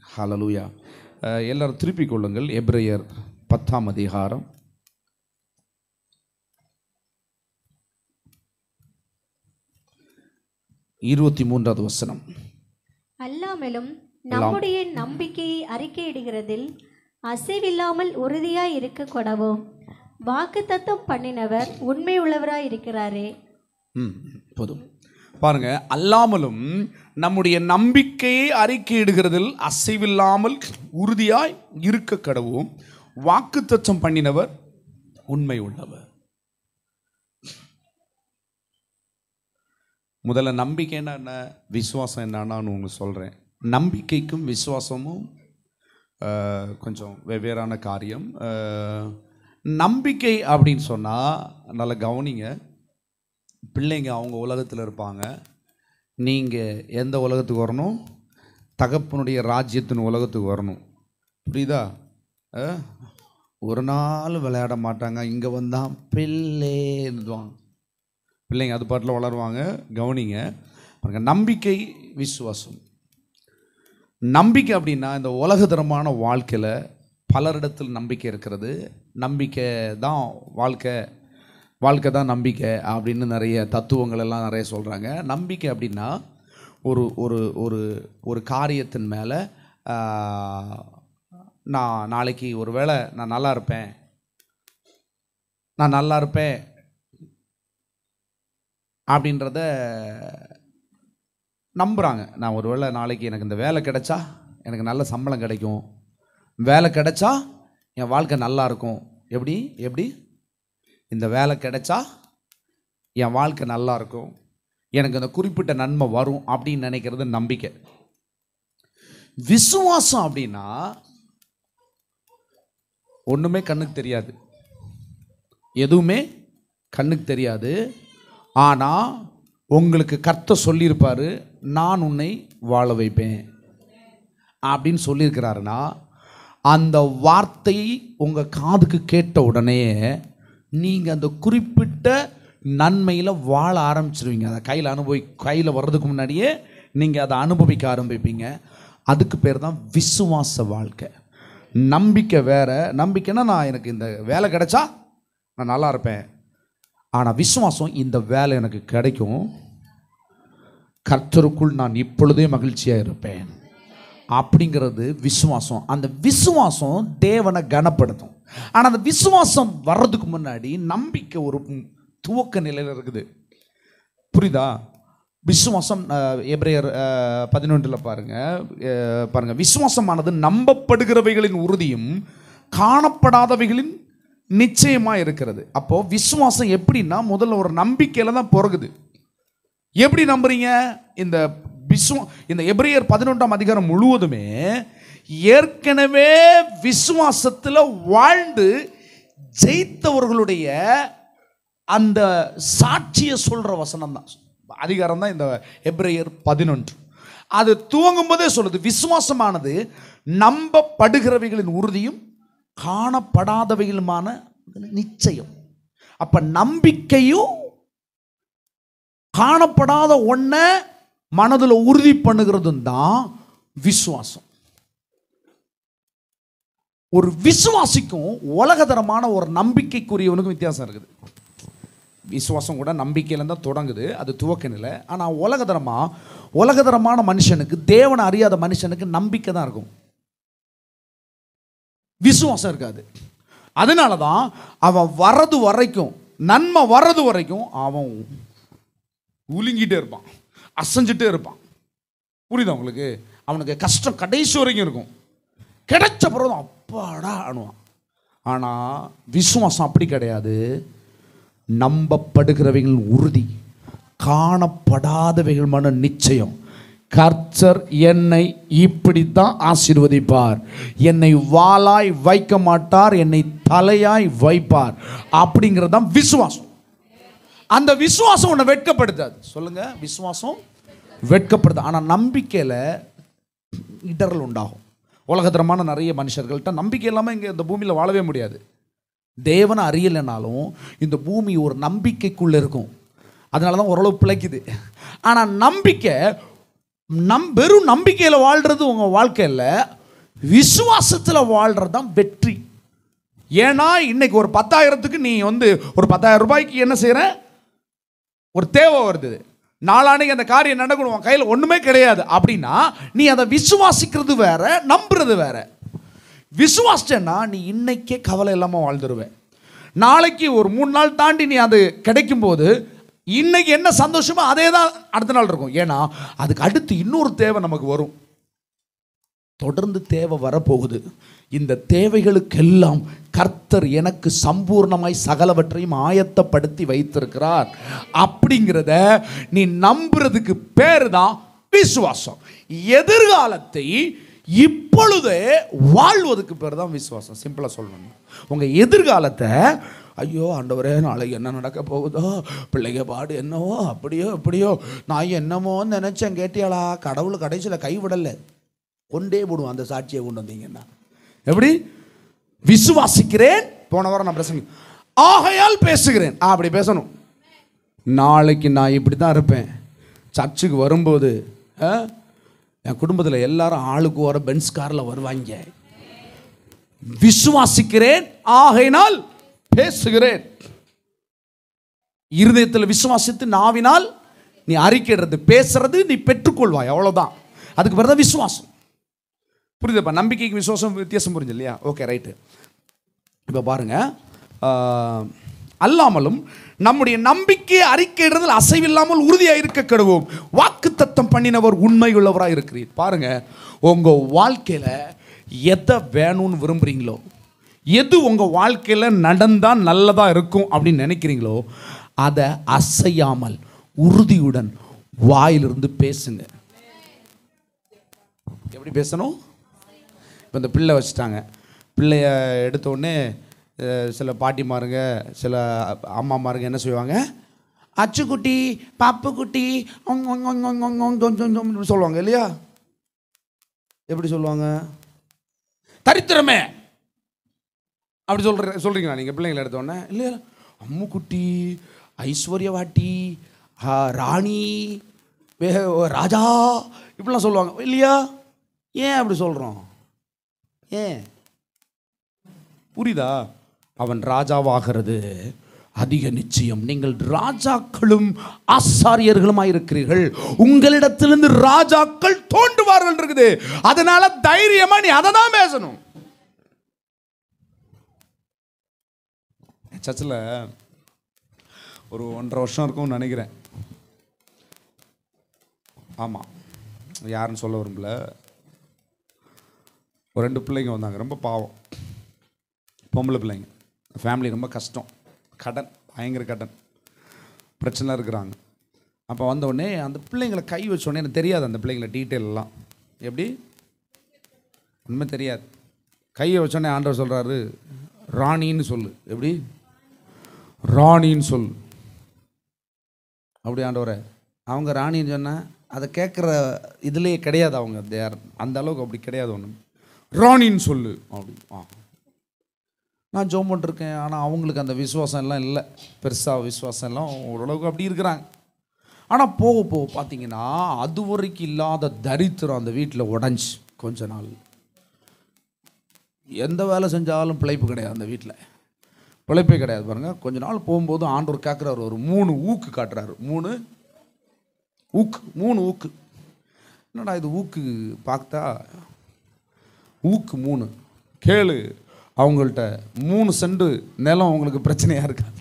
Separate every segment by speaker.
Speaker 1: ஹalleluya அஹ் எல்லாரும் திருப்பிக் கொள்ளுங்கள் எபிரேயர் பத்தாம் அதிகாரம் இருபத்தி மூன்றாவது வசனம்
Speaker 2: அல்லாமலும் நம்முடைய நம்பிக்கையை அறிக்கையிடுகிறதில் அசைவில்லாமல் உறுதியாய் இருக்க கொடவும் வாக்குத்தத்தம் பண்ணினவர் உண்மை உள்ளவராய் இருக்கிறாரே
Speaker 1: ம் போதும் பாருங்க அல்லாமலும் நம்முடைய நம்பிக்கையை அறிக்கையிடுகிறதில் அசைவில்லாமல் உறுதியாய் இருக்க கடவும் வாக்குத்தத்தம் பண்ணினவர் உண்மை உள்ளவர் முதல்ல நம்பிக்கைன்னா என்ன விசுவாசம் என்னன்னு உங்களுக்கு சொல்கிறேன் நம்பிக்கைக்கும் விசுவாசமும் ஆஹ், கொஞ்சம் வெவ்வேறான காரியம் ஆஹ், நம்பிக்கை அப்படின்னு சொன்னால் நல்லா கவனிங்க பிள்ளைங்க அவங்க உலகத்தில் இருப்பாங்க நீங்கள் எந்த உலகத்துக்கு வரணும் தகப்பனுடைய ராஜ்யத்தின் உலகத்துக்கு வரணும் புரியுதா அஹ்? ஒரு நாள் விளையாட மாட்டாங்க இங்கே வந்தால் பிள்ளைன்னுவாங்க பிள்ளைங்க அது பாட்டில் வளருவாங்க கவனிங்க பாருங்க நம்பிக்கை விசுவாசம் நம்பிக்கை அப்படின்னா இந்த உலகதரமான வாழ்க்கையில் பலரிடத்தில் நம்பிக்கை இருக்கிறது நம்பிக்கை தான் வாழ்க்கை வாழ்க்கை தான் நம்பிக்கை அப்படின்னு நிறைய தத்துவங்கள் எல்லாம் நிறைய சொல்கிறாங்க நம்பிக்கை அப்படின்னா ஒரு ஒரு ஒரு ஒரு காரியத்தின் மேலே நான் நாளைக்கு ஒரு வேளை நான் நல்லா இருப்பேன் நான் நல்லா இருப்பேன் அப்படின்றத நம்புகிறாங்க நான் ஒரு வேளை நாளைக்கு எனக்கு இந்த வேலை கிடைச்சா எனக்கு நல்ல சம்பளம் கிடைக்கும் வேலை கிடைச்சா என் வாழ்க்கை நல்லா இருக்கும் எப்படி எப்படி இந்த வேலை கிடைச்சா என் வாழ்க்கை நல்லா இருக்கும் எனக்கு அந்த குறிப்பிட்ட நன்மை வரும் அப்படின்னு நினைக்கிறது நம்பிக்கை விசுவாசம் அப்படின்னா ஒன்றுமே கண்ணுக்கு தெரியாது எதுவுமே கண்ணுக்கு தெரியாது ஆனால் உங்களுக்கு கர்த்தர் சொல்லியிருப்பாரு நான் உன்னை வாழ வைப்பேன் அப்படின்னு சொல்லியிருக்கிறாருன்னா அந்த வார்த்தை உங்கள் காதுக்கு கேட்ட உடனே நீங்கள் அந்த குறிப்பிட்ட நன்மையில் வாழ ஆரம்பிச்சிருவீங்க அதை கையில் அனுபவி கையில் வர்றதுக்கு முன்னாடியே நீங்கள் அதை அனுபவிக்க ஆரம்பிப்பீங்க அதுக்கு பேர் தான் விசுவாச வாழ்க்கை நம்பிக்கை வேற நம்பிக்கைன்னா நான் எனக்கு இந்த வேலை கிடைச்சா நான் நல்லா இருப்பேன் ஆனால் விசுவாசம் இந்த வேலை எனக்கு கிடைக்கும் கர்த்தருக்குள் நான் இப்பொழுதே மகிழ்ச்சியாக இருப்பேன் அப்படிங்கிறது விசுவாசம் அந்த விசுவாசம் தேவனை கனப்படுத்தும் ஆனால் அந்த விசுவாசம் வர்றதுக்கு முன்னாடி நம்பிக்கை ஒரு துவக்க நிலையில் இருக்குது புரியுதா விசுவாசம் அஹ், எபிரேயர் பதினொன்றில் பாருங்க அஹ், பாருங்க விசுவாசமானது நம்பப்படுகிறவைகளின் உறுதியும் காணப்படாதவைகளின் நிச்சயமா இருக்கிறது அப்போ விசுவாசம் எப்படின்னா முதல்ல ஒரு நம்பிக்கையில தான் பிறகுது எப்படி நம்புறீங்க இந்த விசுவ இந்த எபிரேயர் பதினொன்றாம் அதிகாரம் முழுவதுமே ஏற்கனவே விசுவாசத்தில் வாழ்ந்து ஜெயித்தவர்களுடைய அந்த சாட்சியை சொல்ற வசனம் தான் அதிகாரம் தான் இந்த எபிரேயர் பதினொன்று அது துவங்கும் போதே சொல்லுது விசுவாசமானது நம்பப்படுகிறவைகளின் உறுதியும் காணப்படாதவைகளுமான நிச்சயம் அப்ப நம்பிக்கையும் காணப்படாத ஒன்றை மனதில் உறுதி பண்ணுகிறதும் தான் விசுவாசம் ஒரு விசுவாசிக்கும் உலகதரமான ஒரு நம்பிக்கைக்குரியவனுக்கும் வித்தியாசம் இருக்குது விசுவாசம் கூட நம்பிக்கையில தான் தொடங்குது அது துவக்க நிலை ஆனால் உலகதரமாக உலகதரமான மனுஷனுக்கு தேவனை அறியாத மனுஷனுக்கு நம்பிக்கை தான் இருக்கும் விசுவாசம் இருக்காது அதனால தான் அவன் வர்றது வரைக்கும் நன்மை வர்றது வரைக்கும் அவன் உலுங்கிட்டே இருப்பான் அசைஞ்சிட்டே இருப்பான் புரியுதா உங்களுக்கு அவனுக்கு கஷ்டம் கடைசி வரைக்கும் இருக்கும் கிடைச்ச பிறகு அப்பாடா அணுவான் ஆனால் விசுவாசம் அப்படி கிடையாது நம்பப்படுகிறவைகள் உறுதி காணப்படாதவைகள் மன நிச்சயம் கர்த்தர் என்னை இப்படித்தான் ஆசீர்வதிப்பார் என்னை வாளாய் வைக்க மாட்டார் என்னை தலையாய் வைப்பார் அப்படிங்கிறது தான் விசுவாசம் அந்த விசுவாசம் உன்னை வெட்கப்படுத்தாது சொல்லுங்க விசுவாசம் வெட்கப்படுது ஆனால் நம்பிக்கையில் இடரல் உண்டாகும் உலகத்தரமான நிறைய மனுஷர்கள்ட்ட நம்பிக்கை இல்லாமல் இங்கே இந்த பூமியில் வாழவே முடியாது தேவனை அறியலைனாலும் இந்த பூமி ஒரு நம்பிக்கைக்குள்ளே இருக்கும் அதனால தான் ஓரளவு பிழைக்குது ஆனால் நம்பிக்கை நம் வெறும் நம்பிக்கையில் வாழ்கிறது உங்கள் வாழ்க்கையில் விசுவாசத்தில் வாழ்கிறது தான் வெற்றி ஏன்னா இன்னைக்கு ஒரு பத்தாயிரத்துக்கு நீ வந்து ஒரு பத்தாயிரம் ரூபாய்க்கு என்ன செய்கிற ஒரு தேவை வருது நாளானைக்கு அந்த காரியம் நடக்கணும் உன் கையில் ஒன்றுமே கிடையாது அப்படின்னா நீ அதை விசுவாசிக்கிறது வேற நம்புறது வேற விசுவாசிச்சேன்னா நீ இன்னைக்கே கவலை இல்லாமல் வாழ்ந்துருவ நாளைக்கு ஒரு மூணு நாள் தாண்டி நீ அது கிடைக்கும் போது இன்னைக்கு என்ன சந்தோஷமோ அதே தான் அடுத்த நாள் இருக்கும் ஏன்னா அதுக்கு அடுத்து இன்னொரு தேவை நமக்கு வரும் தொடர்ந்து தேவை வரப்போகுது இந்த தேவைகளுக்கெல்லாம் கர்த்தர் எனக்கு சம்பூர்ணமாய் சகலவற்றையும் ஆயத்தப்படுத்தி வைத்திருக்கிறார் அப்படிங்கிறத நீ நம்புறதுக்கு பேர் தான் விசுவாசம் எதிர்காலத்தை இப்பொழுதே வாழ்வதற்கு பேர் தான் விசுவாசம் சிம்பிளாக சொல்லணும் உங்கள் எதிர்காலத்தை ஐயோ ஆண்டவரே நாளைக்கு என்ன நடக்க போகுதோ பிள்ளைங்க பாடு என்னவோ அப்படியோ இப்படியோ நான் என்னமோன்னு நினச்சேன் கேட்டியாளா கடவுள் கடைசியில் கைவிடலை கொண்டே போடுவோம் அந்த சாட்சியை கொண்டு வந்தீங்கன்னா எப்படி விசுவாசிக்கிறேன் போன வாரம் நான் பிரசங்க ஆகையால் பேசுகிறேன் ஆ, அப்படி பேசணும் நாளைக்கு நான் இப்படி தான் இருப்பேன் சர்ச்சுக்கு வரும்போது ஆ, என் குடும்பத்தில் எல்லாரும் ஆளுக்கு வர பென்ஸ் காரில் வருவாங்க விசுவாசிக்கிறேன் ஆகையினால் பேசுகிறேன் இருதயத்தில் விசுவாசித்து நாவினால் நீ அறிக்கையிடுறது பேசுறது நீ பெற்றுக்கொள்வாய் அவ்வளவுதான் அதுக்கு பிறகு தான் விசுவாசம் புரியுதுப்பா நம்பிக்கைக்கு விசுவாசம் வித்தியாசம் புரிஞ்சு இல்லையா ஓகே ரைட்டு இப்போ பாருங்க ஆஹ், அல்லாமலும் நம்முடைய நம்பிக்கையை அறிக்கையிடுறதில் அசைவில்லாமல் உறுதியாக இருக்க கெடுவோம் வாக்கு தத்தம் பண்ணினவர் உண்மையுள்ளவராக இருக்கிறீர் பாருங்க உங்க வாழ்க்கையில எதை வேணும்னு விரும்புறீங்களோ எது உங்க வாழ்க்கையில நடந்தா நல்லதா இருக்கும் அப்படின்னு நினைக்கிறீங்களோ அதை அசையாமல் உறுதியுடன் வாயிலிருந்து பேசுங்க எப்படி பேசணும் இப்போ இந்த பிள்ளை வச்சுட்டாங்க பிள்ளைய எடுத்த உடனே அஹ், சில பாட்டிமாருங்க சில அம்மாமாருங்க என்ன செய்வாங்க அச்சுக்குட்டி பாப்புக்குட்டி ஒங் ஒங் ஒங் ஒங் ஒங் ஒங் ஒங் ஒங் ஒங் இப்படி சொல்லுவாங்க இல்லையா எப்படி சொல்லுவாங்க தரித்திரமே அப்படி சொல்ற சொல்றீங்களா நீங்கள் பிள்ளைங்களை எடுத்த உடனே இல்லையா அம்முக்குட்டி ஐஸ்வர்யவாட்டி ஆ, ராணி வே ராஜா இப்படிலாம் சொல்லுவாங்க இல்லையா ஏன் அப்படி சொல்கிறோம் ஏன் புரியுதா அவன் ராஜாவாகிறது அதிக நிச்சயம் நீங்கள் ராஜாக்களும் ஆசாரியர்களுமாய் இருக்கிறீர்கள் உங்களிடத்திலிருந்து ராஜாக்கள் தோன்றுவார்கள் இருக்குது அதனால தைரியமா நீ அதை தான் பேசணும் சர்ச்சில் ஒரு ஒன்றரை வருஷம் இருக்கும்னு நினைக்கிறேன் ஆமாம் யாருன்னு சொல்ல விரும்பல ஒரு ரெண்டு பிள்ளைங்க வந்தாங்க ரொம்ப பாவம் பொம்பளை பிள்ளைங்க ஃபேமிலி ரொம்ப கஷ்டம் கடன் பயங்கர கடன் பிரச்சனை இருக்கிறாங்க அப்போ வந்த உடனே அந்த பிள்ளைங்களை கை வச்ச உடனே எனக்கு தெரியாது அந்த பிள்ளைங்களை டீட்டெயில் எல்லாம் எப்படி உண்மை தெரியாது கையை வச்சோடனே ஆண்டவர் சொல்கிறாரு ராணின்னு சொல்லு எப்படி ராணின்னு சொல்லு அப்படி ஆண்டவரே அவங்க ராணின்னு சொன்னால் அதை கேட்குற இதுலேயே கிடையாது அவங்க தேர் அந்த அளவுக்கு அப்படி கிடையாது ஒன்று ராணின்னு சொல்லு அப்படி ஆ நான் ஜோம் பண்ணிருக்கேன் ஆனால் அவங்களுக்கு அந்த விசுவாசம் எல்லாம் இல்லை பெருசாக விசுவாசம் எல்லாம் ஓரளவுக்கு அப்படி இருக்கிறாங்க ஆனால் போக போக பார்த்தீங்கன்னா அது வரைக்கும் இல்லாத தரித்திரம் அந்த வீட்டில் உடஞ்சி கொஞ்ச நாள் எந்த வேலை செஞ்சாலும் பிழைப்பு கிடையாது அந்த வீட்டில் பிழைப்பே கிடையாது பாருங்க கொஞ்ச நாள் போகும்போது ஆண்டவர் கேட்குறாரு ஒரு மூணு ஊக்கு காட்டுறாரு மூணு ஊக்கு மூணு ஊக்கு என்னடா இது ஊக்கு பார்த்தா ஊக்கு மூணு கேளு அவங்கள்ட்ட மூணு செண்டு நிலம் அவங்களுக்கு பிரச்சனையாக இருக்காது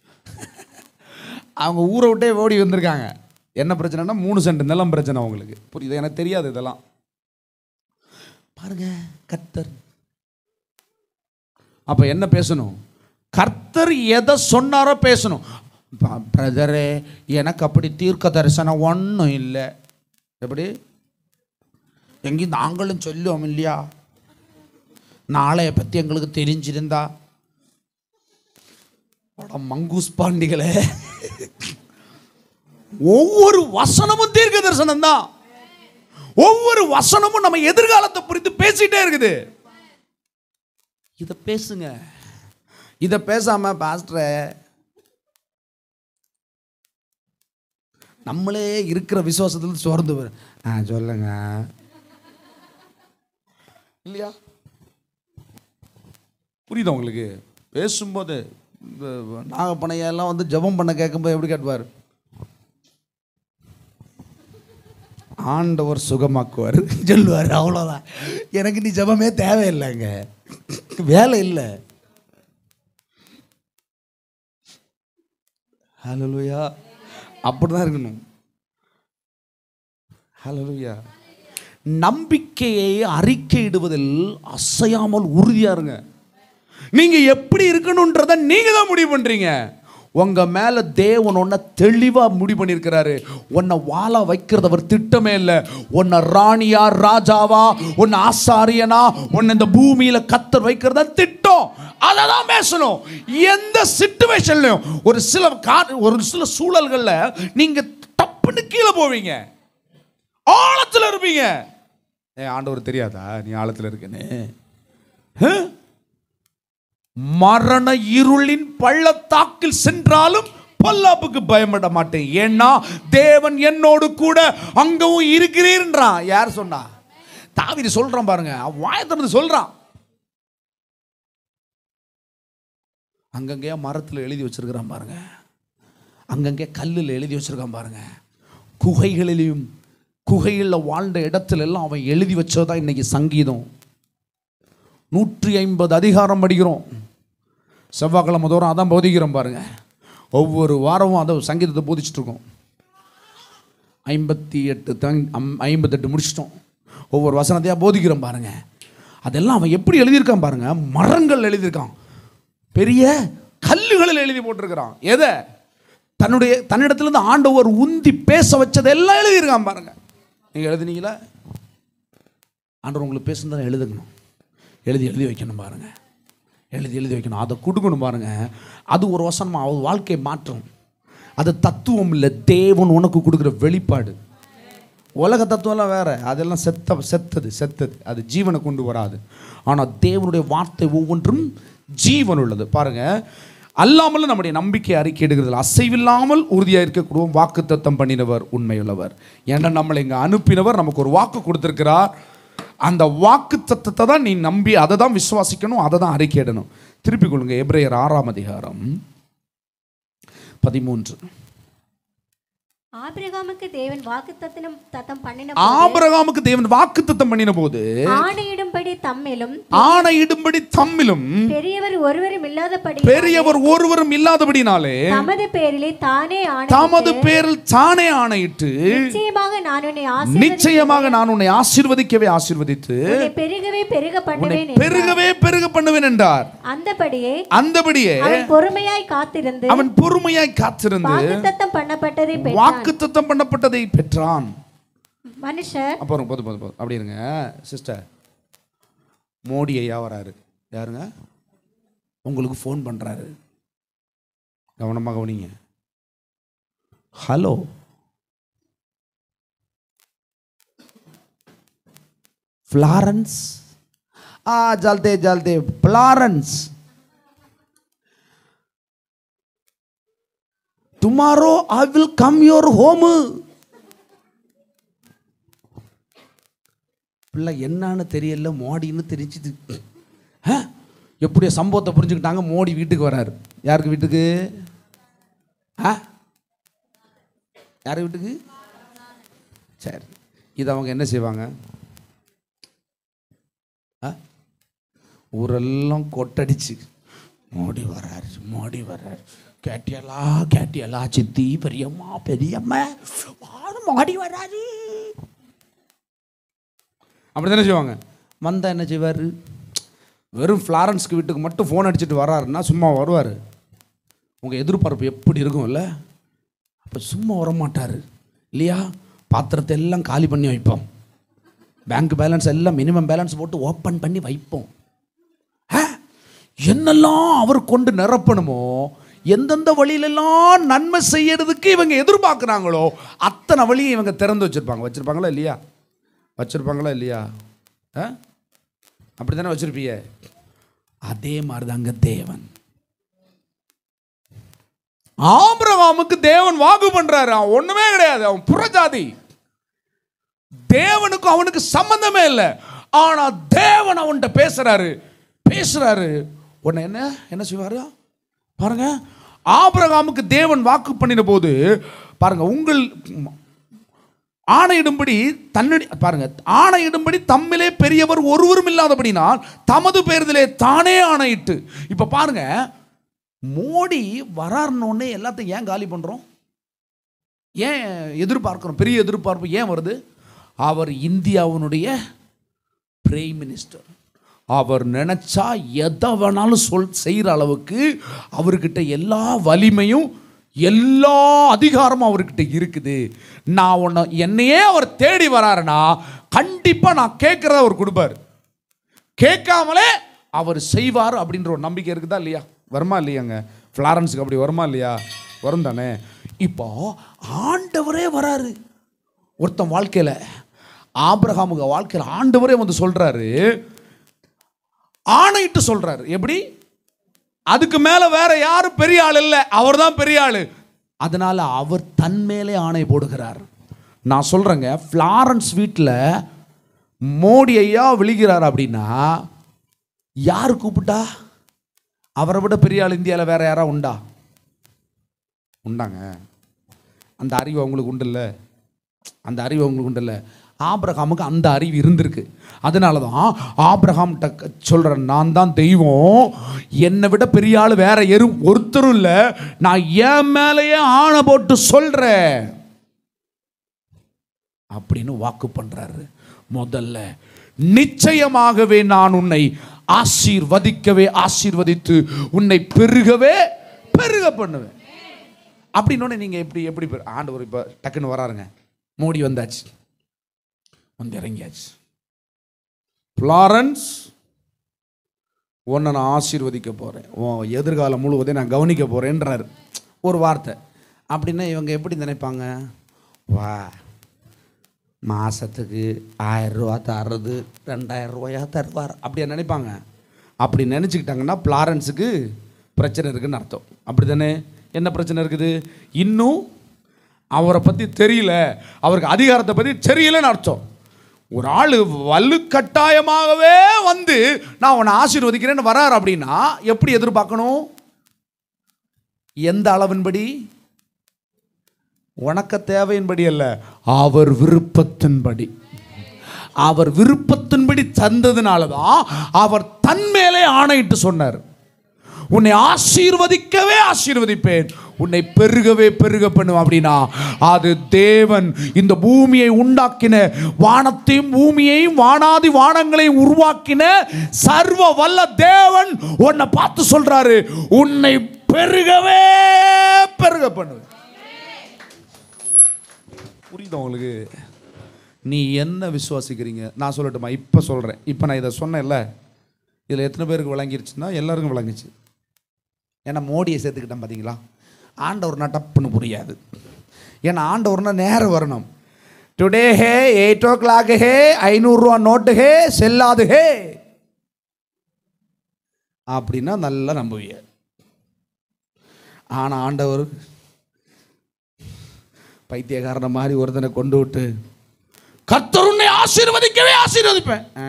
Speaker 1: அவங்க ஊரை விட்டே ஓடி வந்திருக்காங்க என்ன பிரச்சனைனா மூணு சென்ட் நிலம் பிரச்சனை அவங்களுக்கு புரியுது எனக்கு தெரியாது இதெல்லாம் பாருங்க கர்த்தர் அப்ப என்ன பேசணும் கர்த்தர் எதை சொன்னாரோ பேசணும் பிரதரே எனக்கு அப்படி தீர்க்க தரிசனம் ஒன்றும் இல்லை எப்படி எங்கேயும் நாங்களும் சொல்லுவோம் இல்லையா நாளைய பற்றி எங்களுக்கு தெரிஞ்சிருந்தா அட மங்கூஸ் பாண்டிகளே ஒவ்வொரு வசனமும் தீர்க்க தரிசனம் தான் ஒவ்வொரு வசனமும் நம்ம எதிர்காலத்தை புரிந்து பேசிட்டே இருக்குது இதை பேசுங்க இதை பேசாம பாஸ்டரே நம்மளே இருக்கிற விசுவாசத்துல சோர்ந்து வரும் ஆ சொல்லுங்க இல்லையா புரியுதா உங்களுக்கு பேசும்போது இந்த நாகப்பனையெல்லாம் வந்து ஜெபம் பண்ண கேட்கும்போது எப்படி கேட்பார் ஆண்டவர் சுகமாக்குவார் சொல்லுவார் அவ்வளோதான் எனக்கு நீ ஜெபமே தேவையில்லைங்க வேலை இல்லை ஹலோலுயா அப்படி தான் இருக்கணும் ஹலோலுயா நம்பிக்கையை அறிக்கையிடுவதில் அசையாமல் உறுதியா இருங்க நீங்க எப்படி இருக்கணுன்றத நீங்க தான் முடிவு பண்றீங்க உங்க மேல தேவன் உன்னை தெளிவா முடிவு பண்ணியிருக்கிறாரு உன்னை வாழ வைக்கிறது அவர் திட்டமே இல்லை உன்னை ராணியா ராஜாவா உன்னை ஆசாரியனா உன்னை இந்த பூமியில கத்தர் வைக்கிறதா திட்டம் அதை தான் பேசணும் எந்த சுச்சுவேஷன்லையும் ஒரு சில கா ஒரு சில சூழல்கள்ல நீங்க டப்புன்னு கீழே போவீங்க ஆழத்துல இருப்பீங்க ஏ ஆண்டவர் தெரியாதா நீ ஆழத்துல இருக்கேன்னு ஆ? மரண இருளின் பள்ளத்தாக்கில் சென்றாலும் பொல்லாப்புக்கு பயப்பட மாட்டேன் ஏன்னா தேவன் என்னோடு கூட அங்கவும் இருக்கிறீர்ன்றான் யார் சொன்னா தாவீது சொல்றான் பாருங்க அவன் வாயை திறந்து சொல்றான் அங்கங்கேயா மரத்தில் எழுதி வச்சிருக்கிறான் பாருங்க அங்கங்கே கல்லில் எழுதி வச்சிருக்கான் பாருங்க குகைகளிலையும் குகையில் வாழ்ந்த இடத்துல எல்லாம் அவன் எழுதி வச்சதான் இன்னைக்கு சங்கீதம் நூற்றி ஐம்பது அதிகாரம் படிக்கிறோம் செவ்வாய்க்கிழமை தோறும் அதான் போதிக்கிறோம் பாருங்க ஒவ்வொரு வாரமும் அதை சங்கீதத்தை போதிச்சுட்டு இருக்கோம் ஐம்பத்தி எட்டு தங் அம்- ஐம்பத்தெட்டு முடிச்சிட்டோம் ஒவ்வொரு வசனத்தையாக போதிக்கிறோம் பாருங்க அதெல்லாம் அவன் எப்படி எழுதியிருக்கான் பாருங்க மரங்கள் எழுதியிருக்கான் பெரிய கல்லுகளில் எழுதி போட்டிருக்கிறான் எதை தன்னுடைய தன்னிடத்திலிருந்து ஆண்டவர் உந்தி பேச வச்சதெல்லாம் எழுதியிருக்கான் பாருங்க நீங்கள் எழுதுனீங்களா ஆண்டவர் உங்களுக்கு பேசுனதை எழுதுக்கணும் எழுதி எழுதி வைக்கணும் பாருங்க எழுதி எழுதி வைக்கணும் அதை கொடுக்கணும் பாருங்க அது ஒரு வசனமாக அவர் வாழ்க்கையை மாற்றும் அது தத்துவம் இல்லை தேவன் உனக்கு கொடுக்குற வெளிப்பாடு உலக தத்துவம்லாம் வேற அதெல்லாம் செத்த செத்தது செத்தது அது ஜீவனை கொண்டு வராது ஆனால் தேவனுடைய வார்த்தை ஒவ்வொன்றும் ஜீவன் உள்ளது பாருங்க அல்லாமல் நம்முடைய நம்பிக்கை அறிக்கையிடுகிறதில் அசைவில்லாமல் உறுதியாக இருக்கக்கூடிய வாக்கு தத்தம் பண்ணினவர் உண்மையுள்ளவர் ஏன்னா நம்மளை இங்கே அனுப்பினவர் நமக்கு ஒரு வாக்கு கொடுத்திருக்கிறார் அந்த வாக்கு தத்தத்தை தான் நீ நம்பி அதை தான் விசுவாசிக்கணும் அதை தான் அறிக்கையிடணும் திருப்பிக் கொள்ளுங்க எப்ரேயர் ஆறாம் அதிகாரம் பதிமூன்று
Speaker 2: ஆபிரகாமுக்கு தேவன் வாக்குத்தத்தனம் தத்தம் பண்ணின
Speaker 1: ஆபிரகாமுக்கு தேவன் வாக்கு தத்தம் பண்ணின போது
Speaker 2: ஆணையிடும்படி தம்மிலும்
Speaker 1: ஆணையிடும்படி தம்மிலும்
Speaker 2: பெரியவர் ஒருவரும் இல்லாதபடி
Speaker 1: பெரியவர் ஒருவரும் இல்லாதபடினாலே
Speaker 2: தமது பேரிலே தானே ஆணை
Speaker 1: தமது பேரில் தானே ஆணையிட்டு
Speaker 2: நிச்சயமாக நான் உன்னை ஆசீர்வதி
Speaker 1: நிச்சயமாக நான் உன்னை ஆசீர்வதிக்கவே ஆசீர்வதித்து
Speaker 2: உன்னை பெருகவே பெருக
Speaker 1: உன்னை
Speaker 2: பண்ணுவேன்
Speaker 1: பெருகவே பெருக பண்ணுவேன் என்றார்
Speaker 2: அந்தபடியே
Speaker 1: அந்தபடியே
Speaker 2: அவன் பொறுமையாய் காத்திருந்து
Speaker 1: அவன் பொறுமையாய் காத்திருந்து
Speaker 2: வாக்குத்தத்தம் பண்ணப்பட்டதை பெற்றான்
Speaker 1: வாக்குத்தத்தம் பண்ணப்பட்டதை பெற்றான்
Speaker 2: மனுஷர்
Speaker 1: அப்புறம் போதும் போதும் போதும் அப்படி இருங்க சிஸ்டர் மோடி ஐயா வராரு யாருங்க உங்களுக்கு ஃபோன் பண்ணுறாரு கவனமாக கவனிங்க ஹலோ ஃப்ளாரன்ஸ் ஆ ஜல்தே ஜல்தே Florence tomorrow I will come your home பிள்ளை என்னன்னு தெரியல மோடின்னு தெரிஞ்சுது ஆ? எப்படியோ சம்பவத்தை புரிஞ்சுக்கிட்டாங்க மோடி வீட்டுக்கு வராரு யாருக்கு வீட்டுக்கு ஆ யார் வீட்டுக்கு சரி இது அவங்க என்ன செய்வாங்க ஆ ஊரெல்லாம் கொட்டடிச்சு மோடி வராரு மோடி வராரு கேட்டியலா கேட்டியலா சித்தி பெரியம்மா பெரியம்மா வாரு, மோடி வராரு அப்படி தானே செய்வாங்க வந்தால் என்ன செய்வார் வெறும் ஃப்ளாரன்ஸ்க்கு வீட்டுக்கு மட்டும் ஃபோன் அடிச்சுட்டு வராருன்னா சும்மா வருவார் உங்கள் எதிர்பார்ப்பு எப்படி இருக்கும்ல அப்போ சும்மா வரமாட்டார் இல்லையா பாத்திரத்தை எல்லாம் காலி பண்ணி வைப்போம் பேங்க் பேலன்ஸ் எல்லாம் மினிமம் பேலன்ஸ் போட்டு ஓப்பன் பண்ணி வைப்போம் ஆ? என்னெல்லாம் அவர் கொண்டு நிரப்பணுமோ எந்தெந்த வழியிலெல்லாம் நன்மை செய்யறதுக்கு இவங்க எதிர்பார்க்குறாங்களோ அத்தனை வழியும் இவங்க திறந்து வச்சுருப்பாங்க வச்சுருப்பாங்களா இல்லையா வச்சுருப்பாங்களா இல்லையா ஆ அப்படி தானே வச்சுருப்பீங்க அதே மாதிரி தாங்க தேவன் ஆபிரகாமுக்கு தேவன் வாக்கு பண்றாரு அவன் ஒண்ணுமே கிடையாது அவன் புறஜாதி தேவனுக்கும் அவனுக்கு சம்பந்தமே இல்லை ஆனா தேவன் அவன்கிட்ட பேசுறாரு பேசுறாரு உன்னை என்ன என்ன செய்வாரு பாருங்க ஆபிரகாமுக்கு தேவன் வாக்கு பண்ணின போது பாருங்க உங்கள் ஆணையிடும்படி தன்னடி பாருங்க ஆணையிடும்படி தம்மிலே பெரியவர் ஒருவரும் இல்லாதபடினால் தமது பேர்திலே தானே ஆணையிட்டு இப்ப பாருங்க மோடி வராருன்னொன்னே எல்லாத்தையும் ஏன் காலி பண்றோம் ஏன் எதிர்பார்க்கிறோம் பெரிய எதிர்பார்ப்பு ஏன் வருது அவர் இந்தியாவினுடைய பிரைம் மினிஸ்டர் அவர் நினைச்சா எதை வேணாலும் சொல் செய்கிற அளவுக்கு அவர்கிட்ட எல்லா வலிமையும் எல்லா அதிகாரமும் அவர்கிட்ட இருக்குது நான் உன்னை என்னையே அவர் தேடி வராருன்னா கண்டிப்பாக நான் கேட்குறத அவர் கொடுப்பார் கேட்காமலே அவர் செய்வார் அப்படின்ற ஒரு நம்பிக்கை இருக்குதா இல்லையா வருமா இல்லையாங்க ஃப்ளாரன்ஸுக்கு அப்படி வருமா இல்லையா வரும் தானே இப்போ ஆண்டவரே வராரு ஒருத்தன் வாழ்க்கையில் ஆபிரகாமுக வாழ்க்கையில் ஆண்டவரே வந்து சொல்றாரு ஆணையிட்டு சொல்றாரு எப்படி அதுக்கு மேல வேற யாரும் பெரிய ஆள் இல்லை அவர் தான் பெரிய ஆள் அதனால அவர் தன் மேலே ஆணை போடுகிறார் நான் சொல்றேங்க ஃப்ளாரன்ஸ் வீட்டில் மோடி ஐயா விழுகிறார் அப்படின்னா யார் கூப்பிட்டா அவரை விட பெரிய ஆள் இந்தியாவில் வேற யாரா உண்டா உண்டாங்க அந்த அறிவு அவங்களுக்கு உண்டு இல்லை அந்த அறிவு அவங்களுக்கு உண்டு இல்லை ஆபிரகாமுக்கு அந்த அறிவு இருந்திருக்கு அதனால தான் ஆபிரகாம் சொல்கிற நான் தான் தெய்வம் என்னை விட பெரிய ஆள் வேற எரு ஒருத்தரும் இல்லை நான் என் மேலேயே ஆணை போட்டு சொல்கிறேன் அப்படின்னு வாக்கு பண்றாரு முதல்ல நிச்சயமாகவே நான் உன்னை ஆசீர்வதிக்கவே ஆசீர்வதித்து உன்னை பெருகவே பெருக பண்ணுவேன் அப்படின்னு நீங்க எப்படி எப்படி பெரு- ஆண்டவர் இப்ப டக்குன்னு வராருங்க மோடி வந்தாச்சு வந்து இறங்கியாச்சு ஃப்ளாரன்ஸ் உன்னை நான் ஆசீர்வதிக்க போகிறேன் உன் எதிர்காலம் முழுவதையும் நான் கவனிக்க போகிறேன்றாரு ஒரு வார்த்தை அப்படின்னா இவங்க எப்படி நினைப்பாங்க வா மாதத்துக்கு ஆயிரம் ரூபா தர்றது ரெண்டாயிரம் ரூபாயா தருவார் அப்படியா நினைப்பாங்க அப்படி நினச்சிக்கிட்டாங்கன்னா பிளாரன்ஸுக்கு பிரச்சனை இருக்குன்னு அர்த்தம் அப்படி தானே என்ன பிரச்சனை இருக்குது இன்னும் அவரை பற்றி தெரியல அவருக்கு அதிகாரத்தை பற்றி தெரியலன்னு அர்த்தம் ஒரு ஆள் வலுக்கட்டாயமாகவே வந்து நான் உன்னை ஆசீர்வதிக்கிறேன்னு வரார் அப்படின்னா எப்படி எதிர்பார்க்கணும் எந்த அளவின்படி உனக்க தேவையின்படி அல்ல அவர் விருப்பத்தின்படி அவர் விருப்பத்தின்படி தந்ததுனால தான் அவர் தன் மேலே ஆணையிட்டு சொன்னார் உன்னை ஆசீர்வதிக்கவே ஆசீர்வதிப்பேன் உன்னை பெருகவே பெருக பண்ணுவேன் அப்படின்னா அது தேவன் இந்த பூமியை உண்டாக்கின வானத்தையும் பூமியையும் வானாதி வானங்களையும் உருவாக்கின சர்வ வல்ல தேவன் உன்னை பார்த்து சொல்றாரு உன்னை பெருகவே பெருக பண்ணுவேன் புரியுதா உங்களுக்கு நீ என்ன விசுவாசிக்கிறீங்க நான் சொல்லட்டுமா இப்போ சொல்கிறேன் இப்போ நான் இதை சொன்னேன்ல இதில் எத்தனை பேருக்கு விளங்கிருச்சுன்னா எல்லாருக்கும் விளங்குச்சு ஏன்னா மோடியை சேர்த்துக்கிட்டேன் பார்த்தீங்களா ஆண்டவர்னா டப்புன்னு புரியாது ஏன்னா ஆண்டவர்னா நேரம் வரணும் today hey eight o'clock hey ஐநூறுரூவா நோட்டு ஹே செல்லாது ஹே அப்படின்னா நல்லா நம்புவீங்க ஆனால் ஆண்டவர் பைத்தியக்காரன மாதிரி ஒருத்தனை கொண்டு விட்டு கர்த்தர் உன்னை ஆசீர்வதிக்கவே ஆசீர்வதிப்பேன் ஆ?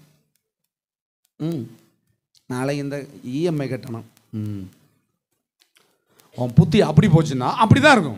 Speaker 1: ம் நாளை இந்த இஎம்ஐ கட்டணும் ம் உன் புத்தி அப்படி போச்சுன்னா அப்படிதான் இருக்கும்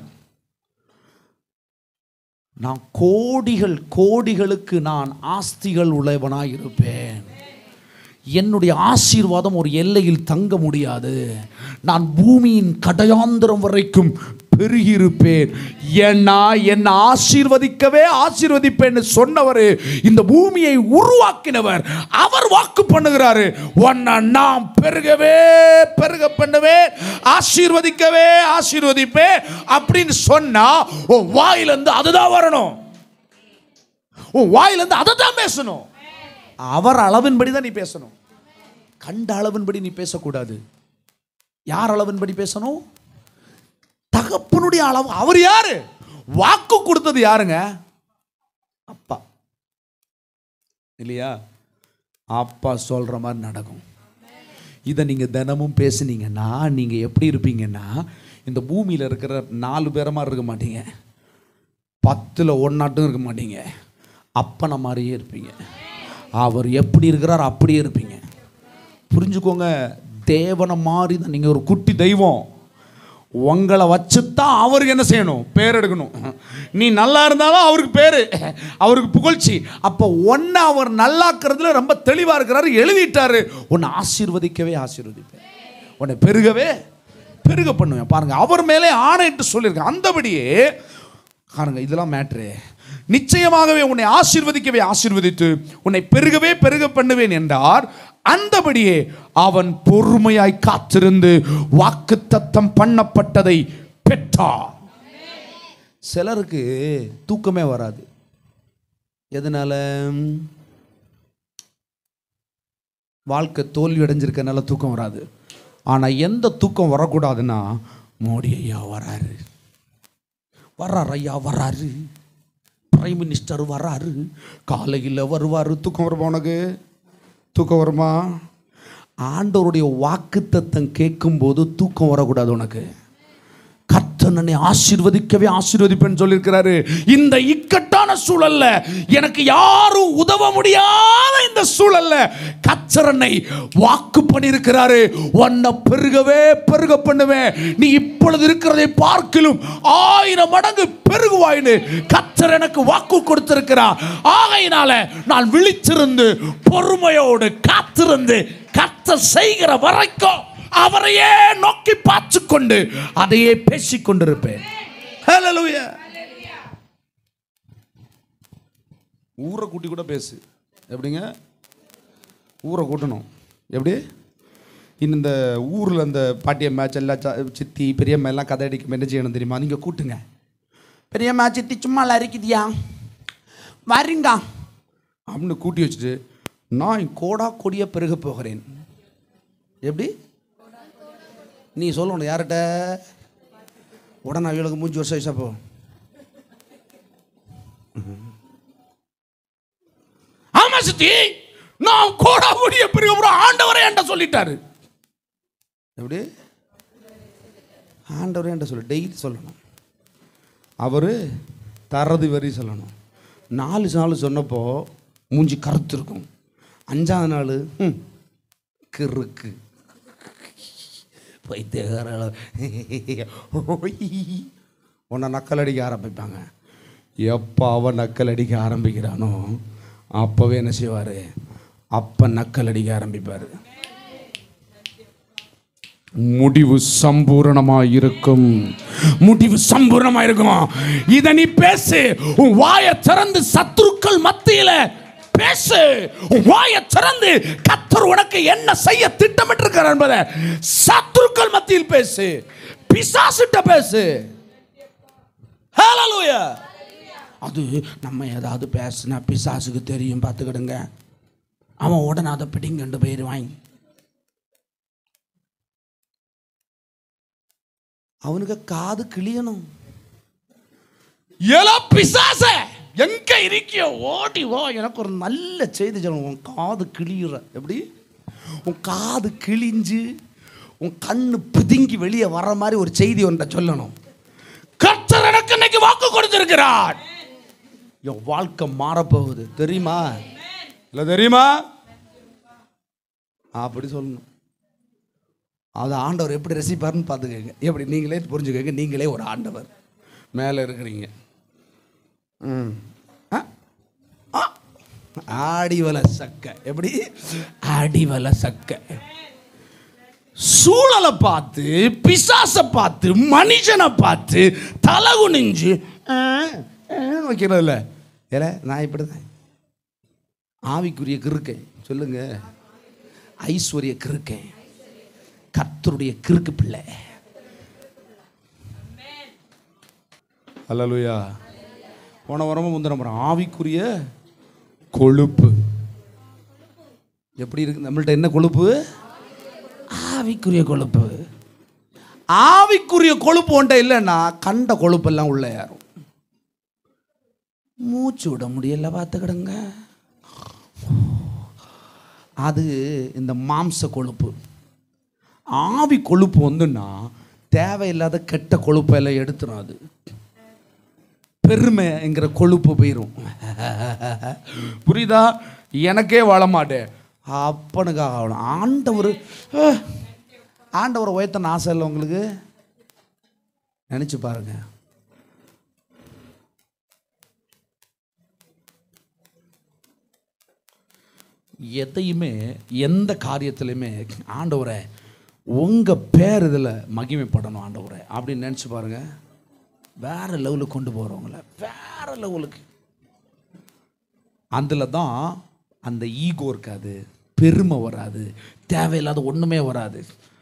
Speaker 1: நான் கோடிகள் கோடிகளுக்கு நான் ஆஸ்திகள் உழைவனாய் இருப்பேன் என்னுடைய ஆசீர்வாதம் ஒரு எல்லையில் தங்க முடியாது நான் பூமியின் கடையாந்திரம் வரைக்கும் பெருகியிருப்பேன் ஏன்னா என்னை ஆசீர்வதிக்கவே ஆசீர்வதிப்பேன்னு சொன்னவர் இந்த பூமியை உருவாக்கினவர் அவர் வாக்கு பண்ணுகிறாரு உன்னை நான் பெருகவே பெருக பண்ணுவேன் ஆசீர்வதிக்கவே ஆசீர்வதிப்பேன் அப்படின்னு சொன்னா உன் வாயிலிருந்து அதுதான் வரணும் உன் வாயிலிருந்து அதை தான் பேசணும் அவர் அளவின்படி தான் நீ பேசணும் கண்ட அளவின்படி நீ பேசக்கூடாது யார் அளவின்படி பேசணும் தகப்பனுடைய அளவு அவர் யாரு வாக்கு கொடுத்தது யாருங்க அப்பா இல்லையா அப்பா சொல்ற மாதிரி நடக்கும் இதை நீங்க தினமும் பேசுனீங்கன்னா நீங்க எப்படி இருப்பீங்கன்னா இந்த பூமியில இருக்கிற நாலு பேரை மாதிரி இருக்க மாட்டீங்க பத்தில் ஒன்னாட்டும் இருக்க மாட்டீங்க அப்பனை மாதிரியே இருப்பீங்க அவர் எப்படி இருக்கிறார் அப்படியே இருப்பீங்க புரிஞ்சுக்கோங்க தேவனை மாறி தான் நீங்கள் ஒரு குட்டி தெய்வம் உங்களை வச்சுத்தான் அவருக்கு என்ன செய்யணும் பேர் எடுக்கணும் நீ நல்லா இருந்தாலும் அவருக்கு பேர் அவருக்கு புகழ்ச்சி அப்போ ஒன்று அவர் நல்லாக்குறதுல ரொம்ப தெளிவாக இருக்கிறாரு எழுதிட்டாரு உன்னை ஆசீர்வதிக்கவே ஆசீர்வதிப்பேன் உன்னை பெருகவே பெருக பண்ணுவேன் பாருங்க அவர் மேலே ஆணையிட்டு சொல்லியிருக்கேன் அந்தபடியே பாருங்க இதெல்லாம் மேட்ரு நிச்சயமாகவே உன்னை ஆசீர்வதிக்கவே ஆசீர்வதித்து உன்னை பெருகவே பெருக பண்ணுவேன் என்றார் அந்தபடியே அவன் பொறுமையாய் காத்திருந்து வாக்குத்தத்தம் பண்ணப்பட்டதை பெற்றார் சிலருக்கு தூக்கமே வராது எதனால வாழ்க்கை தோல்வி அடைஞ்சிருக்கனால தூக்கம் வராது ஆனால் எந்த தூக்கம் வரக்கூடாதுன்னா மோடி ஐயா வராரு வர்றார் ஐயா வர்றாரு பிரைம் மினிஸ்டர் வர்றாரு காலையில் வருவார் தூக்கம் வருமா உனக்கு தூக்கம் வருமா ஆண்டவருடைய வாக்குத்தத்தம் கேட்கும்போது தூக்கம் வரக்கூடாது உனக்கு கர்த்தனனை ஆசீர்வதிக்கவே ஆசீர்வதிப்பேன்னு சொல்லியிருக்கிறாரு இந்த இக்கட்டான சூழல்ல எனக்கு யாரும் உதவ முடியாத இந்த சூழல்ல கச்சரனை வாக்கு பண்ணியிருக்கிறாரு உன்னை பெருகவே பெருக பண்ணுவேன் நீ இப்பொழுது இருக்கிறதை பார்க்கிலும் ஆயிரம் மடங்கு பெருகுவாயின்னு கச்சர் எனக்கு வாக்கு கொடுத்திருக்கிறார் ஆகையினால நான் விழிச்சிருந்து பொறுமையோடு காத்திருந்து கர்த்தர் செய்கிற வரைக்கும் அவரையே நோக்கி பார்த்து கொண்டு அதையே பேசிக் கொண்டிருப்பேன் Hallelujah. ஊரை கூட்டி கூட பேசு எப்படிங்க ஊரை கூட்டணும் எப்படி இன்னும் இந்த ஊரில் இந்த பாட்டியம்மா செல்லா ச- சித்தி பெரியம்மா எல்லாம் கதை அடிக்கும் என்ன செய்யணும் தெரியுமா நீங்கள் கூட்டுங்க பெரியம்மா சித்தி சும்மா அரிக்குதியா வரீங்க அப்படின்னு கூட்டி வச்சுட்டு நான் கோடா கொடிய பெருக போகிறேன் எப்படி நீ சொல்லணும் யார்கிட்ட உடனே அவளுக்கு மூஞ்சி வருஷம் வயசா போ ஆமா சித்தி நான் கோடா கொடிய பெருக போகிறேன் ஆண்டவரே என்கிட்ட சொல்லிட்டாரு எப்படி ஆண்டவரே என்கிட்ட சொல்லு டெய்லி சொல்லணும் அவர் தரது வரி சொல்லணும் நாலு நாள் சொன்னப்போ மூஞ்சி கருத்து இருக்கும் அஞ்சாவது நாள் ம், கிறுக்கு பைத்தியக்கார உன்னை நக்கல் அடிக்க ஆரம்பிப்பாங்க எப்போ அவன் நக்கல் அடிக்க ஆரம்பிக்கிறானோ அப்போவே என்ன செய்வார் அப்போ நக்கல் அடிக்க ஆரம்பிப்பார் முடிவு சம்பூரணமா இருக்கும் முடிவு சம்பூரணமா இருக்கும் இத நீ பேசு உன் வாயை திறந்து சத்துருக்கள் மத்தியில பேசு உன் வாயை திறந்து கத்தர் உனக்கு என்ன செய்ய திட்டமிட்டிருக்கிறார் என்பதை சத்துருக்கள் மத்தியில் பேசு பிசாசிட்ட பேசு ஹalleluya அது நம்ம ஏதாவது பேசுனா பிசாசுக்கு தெரியும் பார்த்துக்கிடுங்க அவன் உடனே அதை பிடிங்கண்டு போயிடுவாங்க அவனுக்கு காது கிளியணும் எல பிசாச எங்க இருக்கியோ ஓடி வா எனக்கு ஒரு நல்ல செய்தி சொல்லணும் உன் காது கிளியுற எப்படி உன் காது கிழிஞ்சு உன் கண்ணு பிதுங்கி வெளியே வர்ற மாதிரி ஒரு செய்தி ஒன்றை சொல்லணும் கர்த்தர் எனக்கு இன்னைக்கு வாக்கு கொடுத்திருக்கிறார் என் வாழ்க்கை மாறப்போகுது தெரியுமா இல்லை தெரியுமா அப்படி சொல்லணும் அதை ஆண்டவர் எப்படி ரசிப்பார்னு பார்த்துக்கங்க எப்படி நீங்களே புரிஞ்சுக்கங்க நீங்களே ஒரு ஆண்டவர் மேலே இருக்கிறீங்க ம் ஆ? ஆ. ஆடிவல சக்க எப்படி ஆடிவல சக்க சூழலை பார்த்து பிசாசை பார்த்து மனுஷனை பார்த்து தலை குனிஞ்சு ஆ, ஆ வைக்கிறதில்ல ஏல நான் இப்படி தான் ஆவிக்குரிய கிறுக்கேன் சொல்லுங்க ஐஸ்வர்ய கிறுக்கேன் கர்த்தருடைய கிறுக்கு பிள்ளை அல்லலுயா போன வாரமும் முந்தின வாரம் ஆவிக்குரிய கொழுப்பு எப்படி இருக்கு நம்மள்ட்ட என்ன கொழுப்பு ஆவிக்குரிய கொழுப்பு ஆவிக்குரிய கொழுப்பு ஒன்றை இல்லைன்னா கண்ட கொழுப்பெல்லாம் உள்ள ஏறும் மூச்சு விட முடியல பார்த்துக்கிடுங்க அது இந்த மாம்ச கொழுப்பு ஆவி கொழுப்பு வந்துன்னா தேவையில்லாத கெட்ட கொழுப்பை எல்லாம் எடுத்துரும் அது பெருமைங்கிற கொழுப்பு போயிடும் புரியுதா எனக்கே வாழ மாட்டேன் அப்பனுக்காக ஆகணும் ஆண்டவர் அஹ், ஆண்டவரை உயர்த்தன ஆசை இல்லை உங்களுக்கு நினச்சி பாருங்க எதையுமே எந்த காரியத்திலையுமே ஆண்டவரை உங்கள் பேர் இதில் மகிமைப்படணும் ஆண்டவரை அப்படின்னு நினச்சி பாருங்க வேற லெவலுக்கு கொண்டு போகிறவங்கள வேற லெவலுக்கு அதில் தான் அந்த ஈகோ இருக்காது பெருமை வராது தேவையில்லாத ஒன்றுமே வராது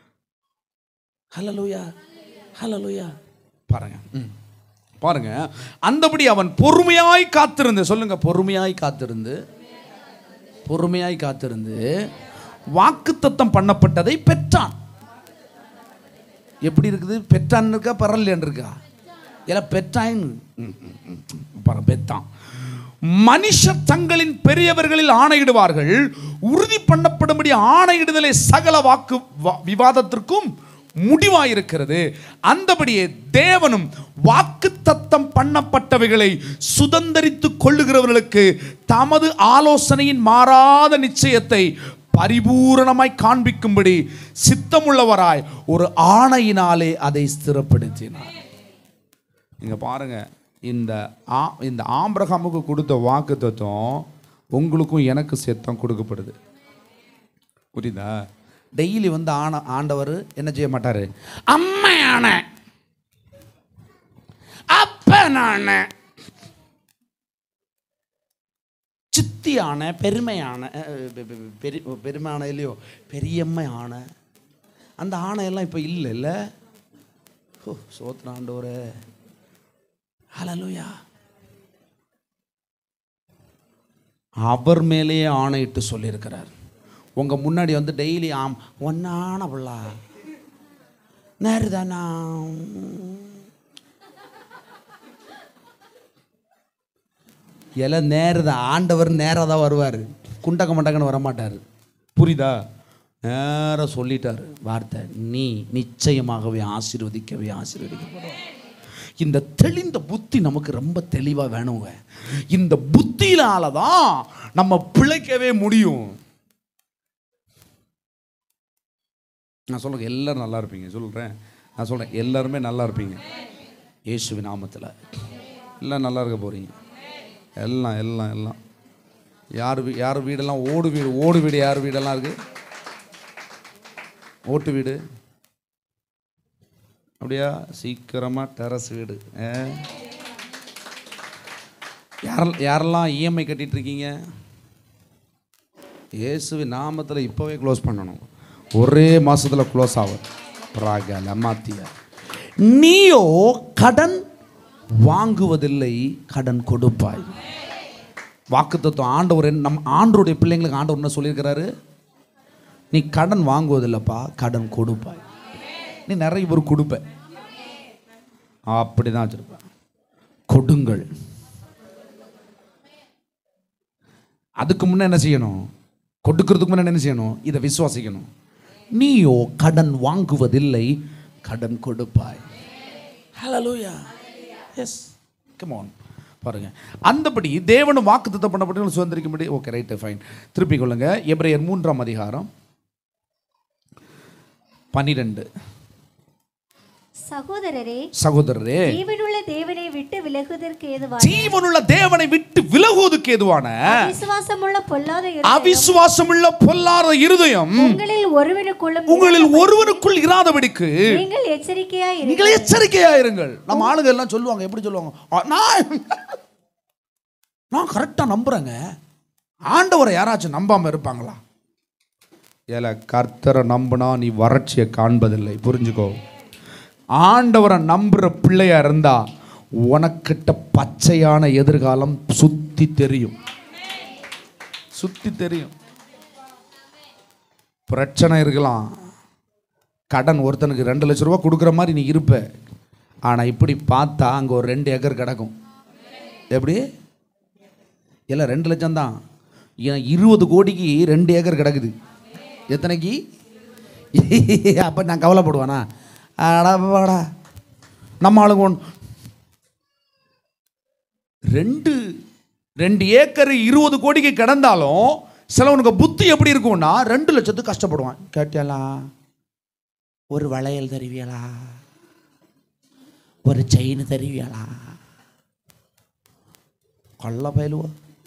Speaker 1: ஹலலூயா ஹலலூயா பாருங்க ம். பாருங்க அந்தபடி அவன் பொறுமையாய் காத்திருந்து சொல்லுங்க பொறுமையாய் காத்திருந்து பொறுமையாய் காத்திருந்து வாக்குத்தத்தம் பண்ணப்பட்டதை பெற்றான் எப்படி இருக்குது பெற்றான் இருக்கா பரல்லையான் இருக்கா இல்லை பெற்றான் ம், ம், ம், ம். பர- பெற்றான் மனுஷர் தங்களின் பெரியவர்களில் ஆணையிடுவார்கள் உறுதி பண்ணப்படும்படி ஆணையிடுதலை சகல வாக்கு வா- விவாதத்திற்கும் முடிவாயிருக்கிறது அந்தபடியே தேவனும் வாக்கு தத்தம் பண்ணப்பட்டவைகளை சுதந்தரித்துக் கொள்ளுகிறவர்களுக்கு தமது ஆலோசனையின் மாறாத நிச்சயத்தை பரிபூரணமாய் காண்பிக்கும்படி சித்தமுள்ளவராய் ஒரு ஆணையினாலே அதை ஸ்திரப்படுத்தினார் இங்க பாருங்க இந்த ஆ இந்த ஆம்பிரகாமுக்கு கொடுத்த வாக்கு தத்துவம் உங்களுக்கும் எனக்கு சேர்த்தான் கொடுக்கப்படுது புரியுதா டெய்லி வந்து ஆன ஆண்டவர் என்ன செய்ய மாட்டாரு அம்மையான அப்பனான சித்தியான பெருமையான அஹ், பெ- பெ- பெரி பெருமையான இல்லையோ பெரியம்மை ஆன அந்த ஆணையெல்லாம் இப்போ இல்லை இல்லை ஓ சோத்திர ஆண்டவரே ஹலலூயா அவர் மேலேயே ஆணையிட்டு சொல்லியிருக்கிறார் உங்க முன்னாடி வந்து டெய்லி ஆம் ஒன்னான பிள்ளா நேருதானா எல்லாம் நேருதான் ஆண்டவர் நேராக தான் வருவார் குண்டக்க மண்டக்கன்னு வரமாட்டார் புரியுதா நேராக சொல்லிட்டார் வார்த்தை நீ நிச்சயமாகவே ஆசீர்வதிக்கவே ஆசீர்வதிக்கப்படுவார் இந்த தெளிந்த புத்தி நமக்கு ரொம்ப தெளிவாக வேணுங்க இந்த புத்தியினால தான் நம்ம பிழைக்கவே முடியும் நான் சொல்கிறேன் எல்லாரும் நல்லா இருப்பீங்க சொல்கிறேன் நான் சொல்கிறேன் எல்லாருமே நல்லா இருப்பீங்க இயேசுவின் நாமத்தில் எல்லாம் நல்லா இருக்க போகிறீங்க எல்லாம் எல்லாம் எல்லாம் யார் வீ யார் வீடெல்லாம் ஓடு வீடு ஓடு வீடு யார் வீடெல்லாம் இருக்குது ஓட்டு வீடு அப்படியா சீக்கிரமாக டெரஸ் வீடு ஆ? யார் யாரெல்லாம் இஎம்ஐ கட்டிட்டு இருக்கீங்க இயேசுவின் நாமத்தில் இப்போவே க்ளோஸ் பண்ணணும் ஒரே மாசத்துல க்ளோஸ் ஆகும் பிராகல மாத்திய நீயோ கடன் வாங்குவதில்லை கடன் கொடுப்பாய் வாக்குத்தத்தம் ஆண்டவர் என்ன- நம் ஆண்டவருடைய பிள்ளைங்களுக்கு ஆண்டவர் என்ன சொல்லியிருக்கிறாரு நீ கடன் வாங்குவதில்லைப்பா கடன் கொடுப்பாய் நீ நிறைய பேர் கொடுப்ப அப்படி தான் வச்சிருப்ப கொடுங்கள் அதுக்கு முன்ன என்ன செய்யணும் கொடுக்கறதுக்கு முன்ன என்ன செய்யணும் இதை விசுவாசிக்கணும் நீயோ கடன் வாங்குவதில்லை கடன் கொடுப்பாய் ஹalleluya எஸ் கம் ஆன் பாருங்க அந்தபடி தேவனும் வாக்குத்தத்தம் பண்ணப்பட்டு சுதந்திரிக்கும்படி ஓகே ரைட் ஃபைன் திருப்பிக் கொள்ளுங்க எபிரேயர் மூன்றாம் அதிகாரம் பன்னிரெண்டு
Speaker 2: சகோதரரே
Speaker 1: சகோதரரே
Speaker 2: ஜீவனுள்ள தேவனை விட்டு விலகுவதற்கு ஏதுவாக
Speaker 1: ஜீவனுள்ள தேவனை விட்டு விலகுவதற்கு ஏதுவான
Speaker 2: விசுவாசமுள்ள பொல்லாத இருதயம்
Speaker 1: அவிசுவாசமுள்ள பொல்லாத இருதயம்
Speaker 2: உங்களில் ஒருவனுக்குள்ளும்
Speaker 1: உங்களில் ஒருவனுக்குள் இராதபடிக்கு
Speaker 2: நீங்கள் எச்சரிக்கையாய் இருங்கள்
Speaker 1: நீங்கள் எச்சரிக்கையா இருங்கள் நம்ம ஆளுங்க எல்லாம் சொல்லுவாங்க எப்படி சொல்லுவாங்க "ஆ, நான் நான் கரெக்டா நம்புறேங்க ஆண்டவரை யாராச்சும் நம்பாம இருப்பாங்களா ஏல கர்த்தரை நம்பினா நீ வறட்சியை காண்பதில்லை புரிஞ்சுக்கோ ஆண்டவரை நம்புற பிள்ளையா இருந்தா உனக்கிட்ட பச்சையான எதிர்காலம் சுத்தி தெரியும் சுத்தி தெரியும் பிரச்சனை இருக்கலாம் கடன் ஒருத்தனுக்கு ரெண்டு லட்ச ரூபா கொடுக்குற மாதிரி நீ இருப்ப ஆனால் இப்படி பார்த்தா அங்கே ஒரு ரெண்டு ஏக்கர் கிடக்கும் எப்படி இல்லை ரெண்டு லட்சம் தான் ஏன் இருபது கோடிக்கு ரெண்டு ஏக்கர் கிடக்குது எத்தனைக்கு அப்போ நான் கவலைப்படுவானா அடாடா நம்ம ஆளுங்க ஒன்று ரெண்டு ரெண்டு ஏக்கர் இருபது கோடிக்கு கிடந்தாலும் சிலவனுக்கு புத்தி எப்படி இருக்கும்னா ரெண்டு லட்சத்துக்கு கஷ்டப்படுவான் கேட்டியாலா ஒரு வளையல் தருவியலா ஒரு செயின் தருவியலா கொள்ள பயிலுவா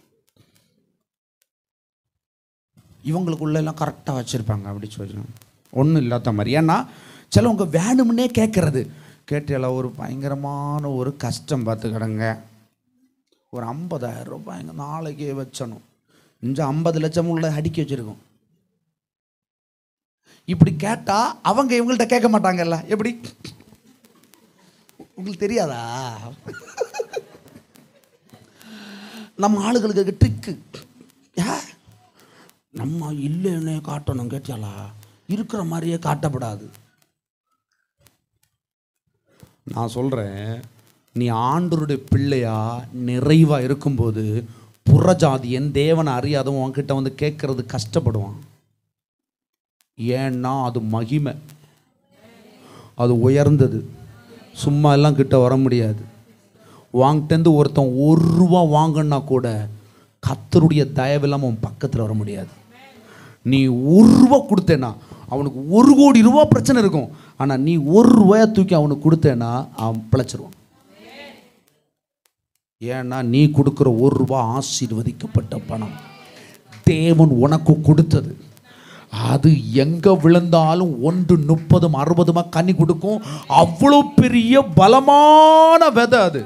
Speaker 1: இவங்களுக்குள்ள எல்லாம் கரெக்டாக வச்சுருப்பாங்க அப்படி சொல்லி ஒன்றும் இல்லாத மாதிரி ஏன்னா சிலவங்க வேணும்னே கேட்குறது கேட்டியால ஒரு பயங்கரமான ஒரு கஷ்டம் பார்த்து கிடங்க ஒரு ஐம்பதாயிரம் ரூபாய் எங்கள் நாளைக்கே வச்சணும் இஞ்ச ஐம்பது லட்சம் உள்ள அடுக்கி வச்சிருக்கோம் இப்படி கேட்டா அவங்க இவங்கள்ட்ட கேட்க மாட்டாங்கல்ல எப்படி உங்களுக்கு தெரியாதா நம்ம ஆளுகளுக்கு ட்ரிக்கு நம்ம இல்லைன்னே காட்டணும் கேட்டியாலா இருக்கிற மாதிரியே காட்டப்படாது நான் சொல்கிறேன் நீ ஆண்டருடைய பிள்ளையா நிறைவா இருக்கும்போது புறஜாதியன் தேவனை அறியாதவன் உன்கிட்ட வந்து கேட்கறது கஷ்டப்படுவான் ஏன்னா அது மகிமை அது உயர்ந்தது சும்மா எல்லாம் கிட்ட வர முடியாது வாங்கிட்டேருந்து ஒருத்தன் ஒரு ரூபா வாங்கினா கூட கத்தருடைய தயவில்லாமல் அவன் பக்கத்தில் வர முடியாது நீ ஒரு ரூபா கொடுத்தேன்னா அவனுக்கு ஒரு கோடி ரூபா பிரச்சனை இருக்கும் ஆனால் நீ ஒரு ரூபாயை தூக்கி அவனுக்கு கொடுத்தேன்னா அவன் பிழைச்சிருவான் ஏன்னா நீ கொடுக்குற ஒரு ரூபா ஆசீர்வதிக்கப்பட்ட பணம் தேவன் உனக்கு கொடுத்தது அது எங்க விழுந்தாலும் ஒன்று முப்பதும் அறுபதுமா கனி கொடுக்கும் அவ்வளோ பெரிய பலமான விதை அது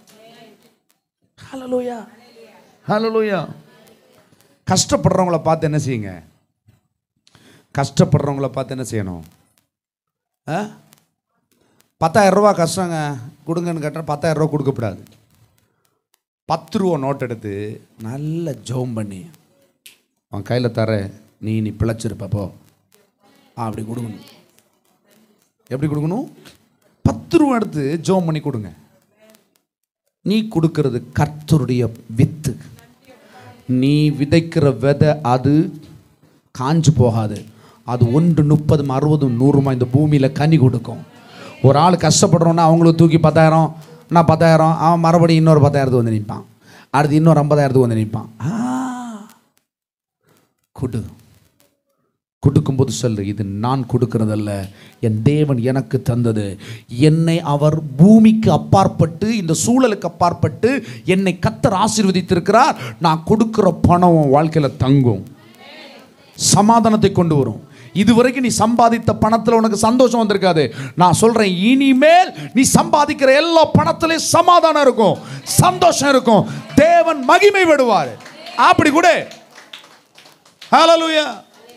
Speaker 1: ஹலலோயா ஹலலோயா கஷ்டப்படுறவங்கள பார்த்து என்ன செய்யுங்க கஷ்டப்படுறவங்கள பார்த்து என்ன செய்யணும் ஆ பத்தாயிரம் ரூபா கஷ்டங்க கொடுங்கன்னு கேட்டால் பத்தாயிரம் ரூபா கொடுக்கப்படாது பத்து ரூபா நோட் எடுத்து நல்ல ஜோம் பண்ணி அவன் கையில் தர நீ நீ பிழைச்சிருப்ப போ அப்படி கொடுக்கணும் எப்படி கொடுக்கணும் பத்து ரூபா எடுத்து ஜோம் பண்ணி கொடுங்க நீ கொடுக்கிறது கர்த்தருடைய வித்து நீ விதைக்கிற விதை அது காஞ்சு போகாது அது ஒன்று முப்பதும் அறுபதும் நூறுமா இந்த பூமியில் கனி கொடுக்கும் ஒரு ஆள் கஷ்டப்படுறோன்னா அவங்களுக்கு தூக்கி பத்தாயிரம் நான் பத்தாயிரம் அவன் மறுபடியும் இன்னொரு பத்தாயிரத்துக்கு வந்து நிற்பான் அடுத்து இன்னொரு ஐம்பதாயிரத்துக்கு வந்து நிற்பான் ஆ, கொடு கொடுக்கும்போது சொல்லு இது நான் கொடுக்கிறதல்ல என் தேவன் எனக்கு தந்தது என்னை அவர் பூமிக்கு அப்பாற்பட்டு இந்த சூழலுக்கு அப்பாற்பட்டு என்னை கத்தர் ஆசீர்வதித்திருக்கிறார் நான் கொடுக்கிற பணம் உன் வாழ்க்கையில் தங்கும் சமாதானத்தை கொண்டு வரும் இதுவரைக்கும் நீ சம்பாதித்த பணத்தில் உனக்கு சந்தோஷம் வந்திருக்காது நான் சொல்றேன் இனிமேல் நீ சம்பாதிக்கிற எல்லா பணத்திலையும் சமாதானம் இருக்கும் சந்தோஷம் இருக்கும் தேவன் மகிமை விடுவார் அப்படி கூட ஹalleluya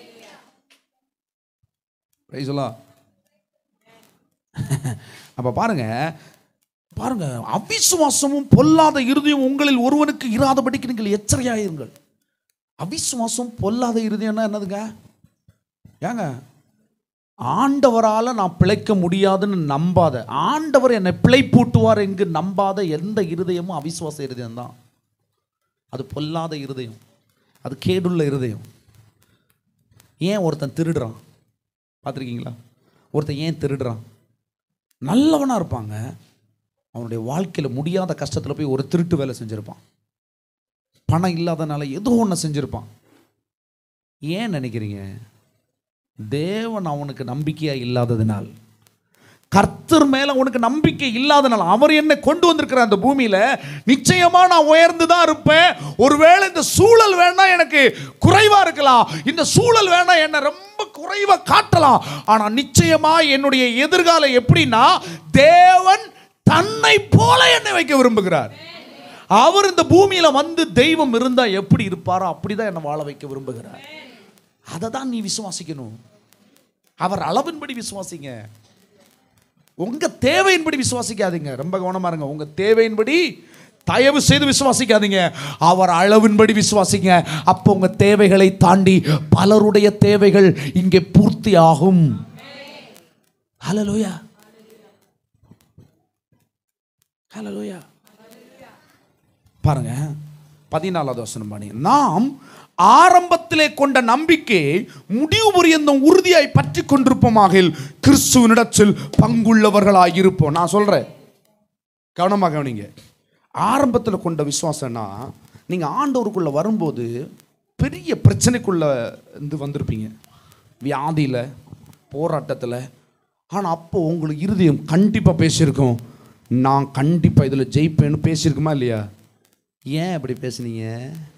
Speaker 1: பிரைஸ் அப்ப பாருங்க பாருங்க அவிசுவாசமும் பொல்லாத இருதயம் உங்களில் ஒருவனுக்கு இராதபடிக்கு நீங்கள் எச்சரிக்கையாயிருங்கள் அவிசுவாசம் பொல்லாத இருதயம்னா என்னதுங்க ஏங்க ஆண்டவரால் நான் பிழைக்க முடியாதுன்னு நம்பாத ஆண்டவர் என்னை பிழைப்பூட்டுவார் எங்கு நம்பாத எந்த இருதயமும் அவிசுவாச இருதயம் தான் அது பொல்லாத இருதயம் அது கேடுள்ள இருதயம் ஏன் ஒருத்தன் திருடுறான் பார்த்துருக்கீங்களா ஒருத்தன் ஏன் திருடுறான் நல்லவனாக இருப்பாங்க அவனுடைய வாழ்க்கையில் முடியாத கஷ்டத்தில் போய் ஒரு திருட்டு வேலை செஞ்சுருப்பான் பணம் இல்லாதனால ஏதோ ஒன்று செஞ்சுருப்பான் ஏன் நினைக்கிறீங்க தேவன் அவனுக்கு நம்பிக்கையாக இல்லாததினால் கர்த்தர் மேல உனக்கு நம்பிக்கை இல்லாதனால அவர் என்னை கொண்டு வந்திருக்கிற அந்த பூமியில நிச்சயமா நான் உயர்ந்து தான் இருப்பேன் ஒருவேளை இந்த சூழல் வேணா எனக்கு குறைவா இருக்கலாம் இந்த சூழல் வேணா என்ன ரொம்ப குறைவா காட்டலாம் ஆனா நிச்சயமா என்னுடைய எதிர்காலம் எப்படின்னா தேவன் தன்னை போல என்னை வைக்க விரும்புகிறார் அவர் இந்த பூமியில வந்து தெய்வம் இருந்தா எப்படி இருப்பாரோ அப்படிதான் என்னை வாழ வைக்க விரும்புகிறார் அதை தான் நீ விசுவாசிக்கணும் அவர் அளவின்படி விசுவாசிங்க உங்க தேவையின்படி விசுவாசிக்காதீங்க ரொம்ப கவனமா இருங்க உங்க தேவையின்படி தயவு செய்து விசுவாசிக்காதீங்க அவர் அளவின்படி விசுவாசிங்க அப்போ உங்க தேவைகளை தாண்டி பலருடைய தேவைகள் இங்கே பூர்த்தி ஆகும் ஹalleluya ஹalleluya பாருங்க பதினாலாவது வசனம் பண்ணி நாம் ஆரம்பத்திலே கொண்ட நம்பிக்கை முடிவு பரியந்தம் உறுதியாய் பற்றி கொண்டிருப்போமாக கிறிஸ்துவனிடத்தில் பங்குள்ளவர்களாய் இருப்போம் நான் சொல்றேன் கவனமாக கவனிங்க ஆரம்பத்தில் கொண்ட விசுவாசம்னா நீங்கள் ஆண்டவருக்குள்ளே வரும்போது பெரிய பிரச்சனைக்குள்ளே இருந்து வந்திருப்பீங்க வியாதியில் போராட்டத்தில் ஆனால் அப்போ உங்களுக்கு இருதயம் கண்டிப்பாக பேசியிருக்கோம் நான் கண்டிப்பாக இதில் ஜெயிப்பேன்னு பேசியிருக்குமா இல்லையா ஏன் அப்படி பேசுனீங்க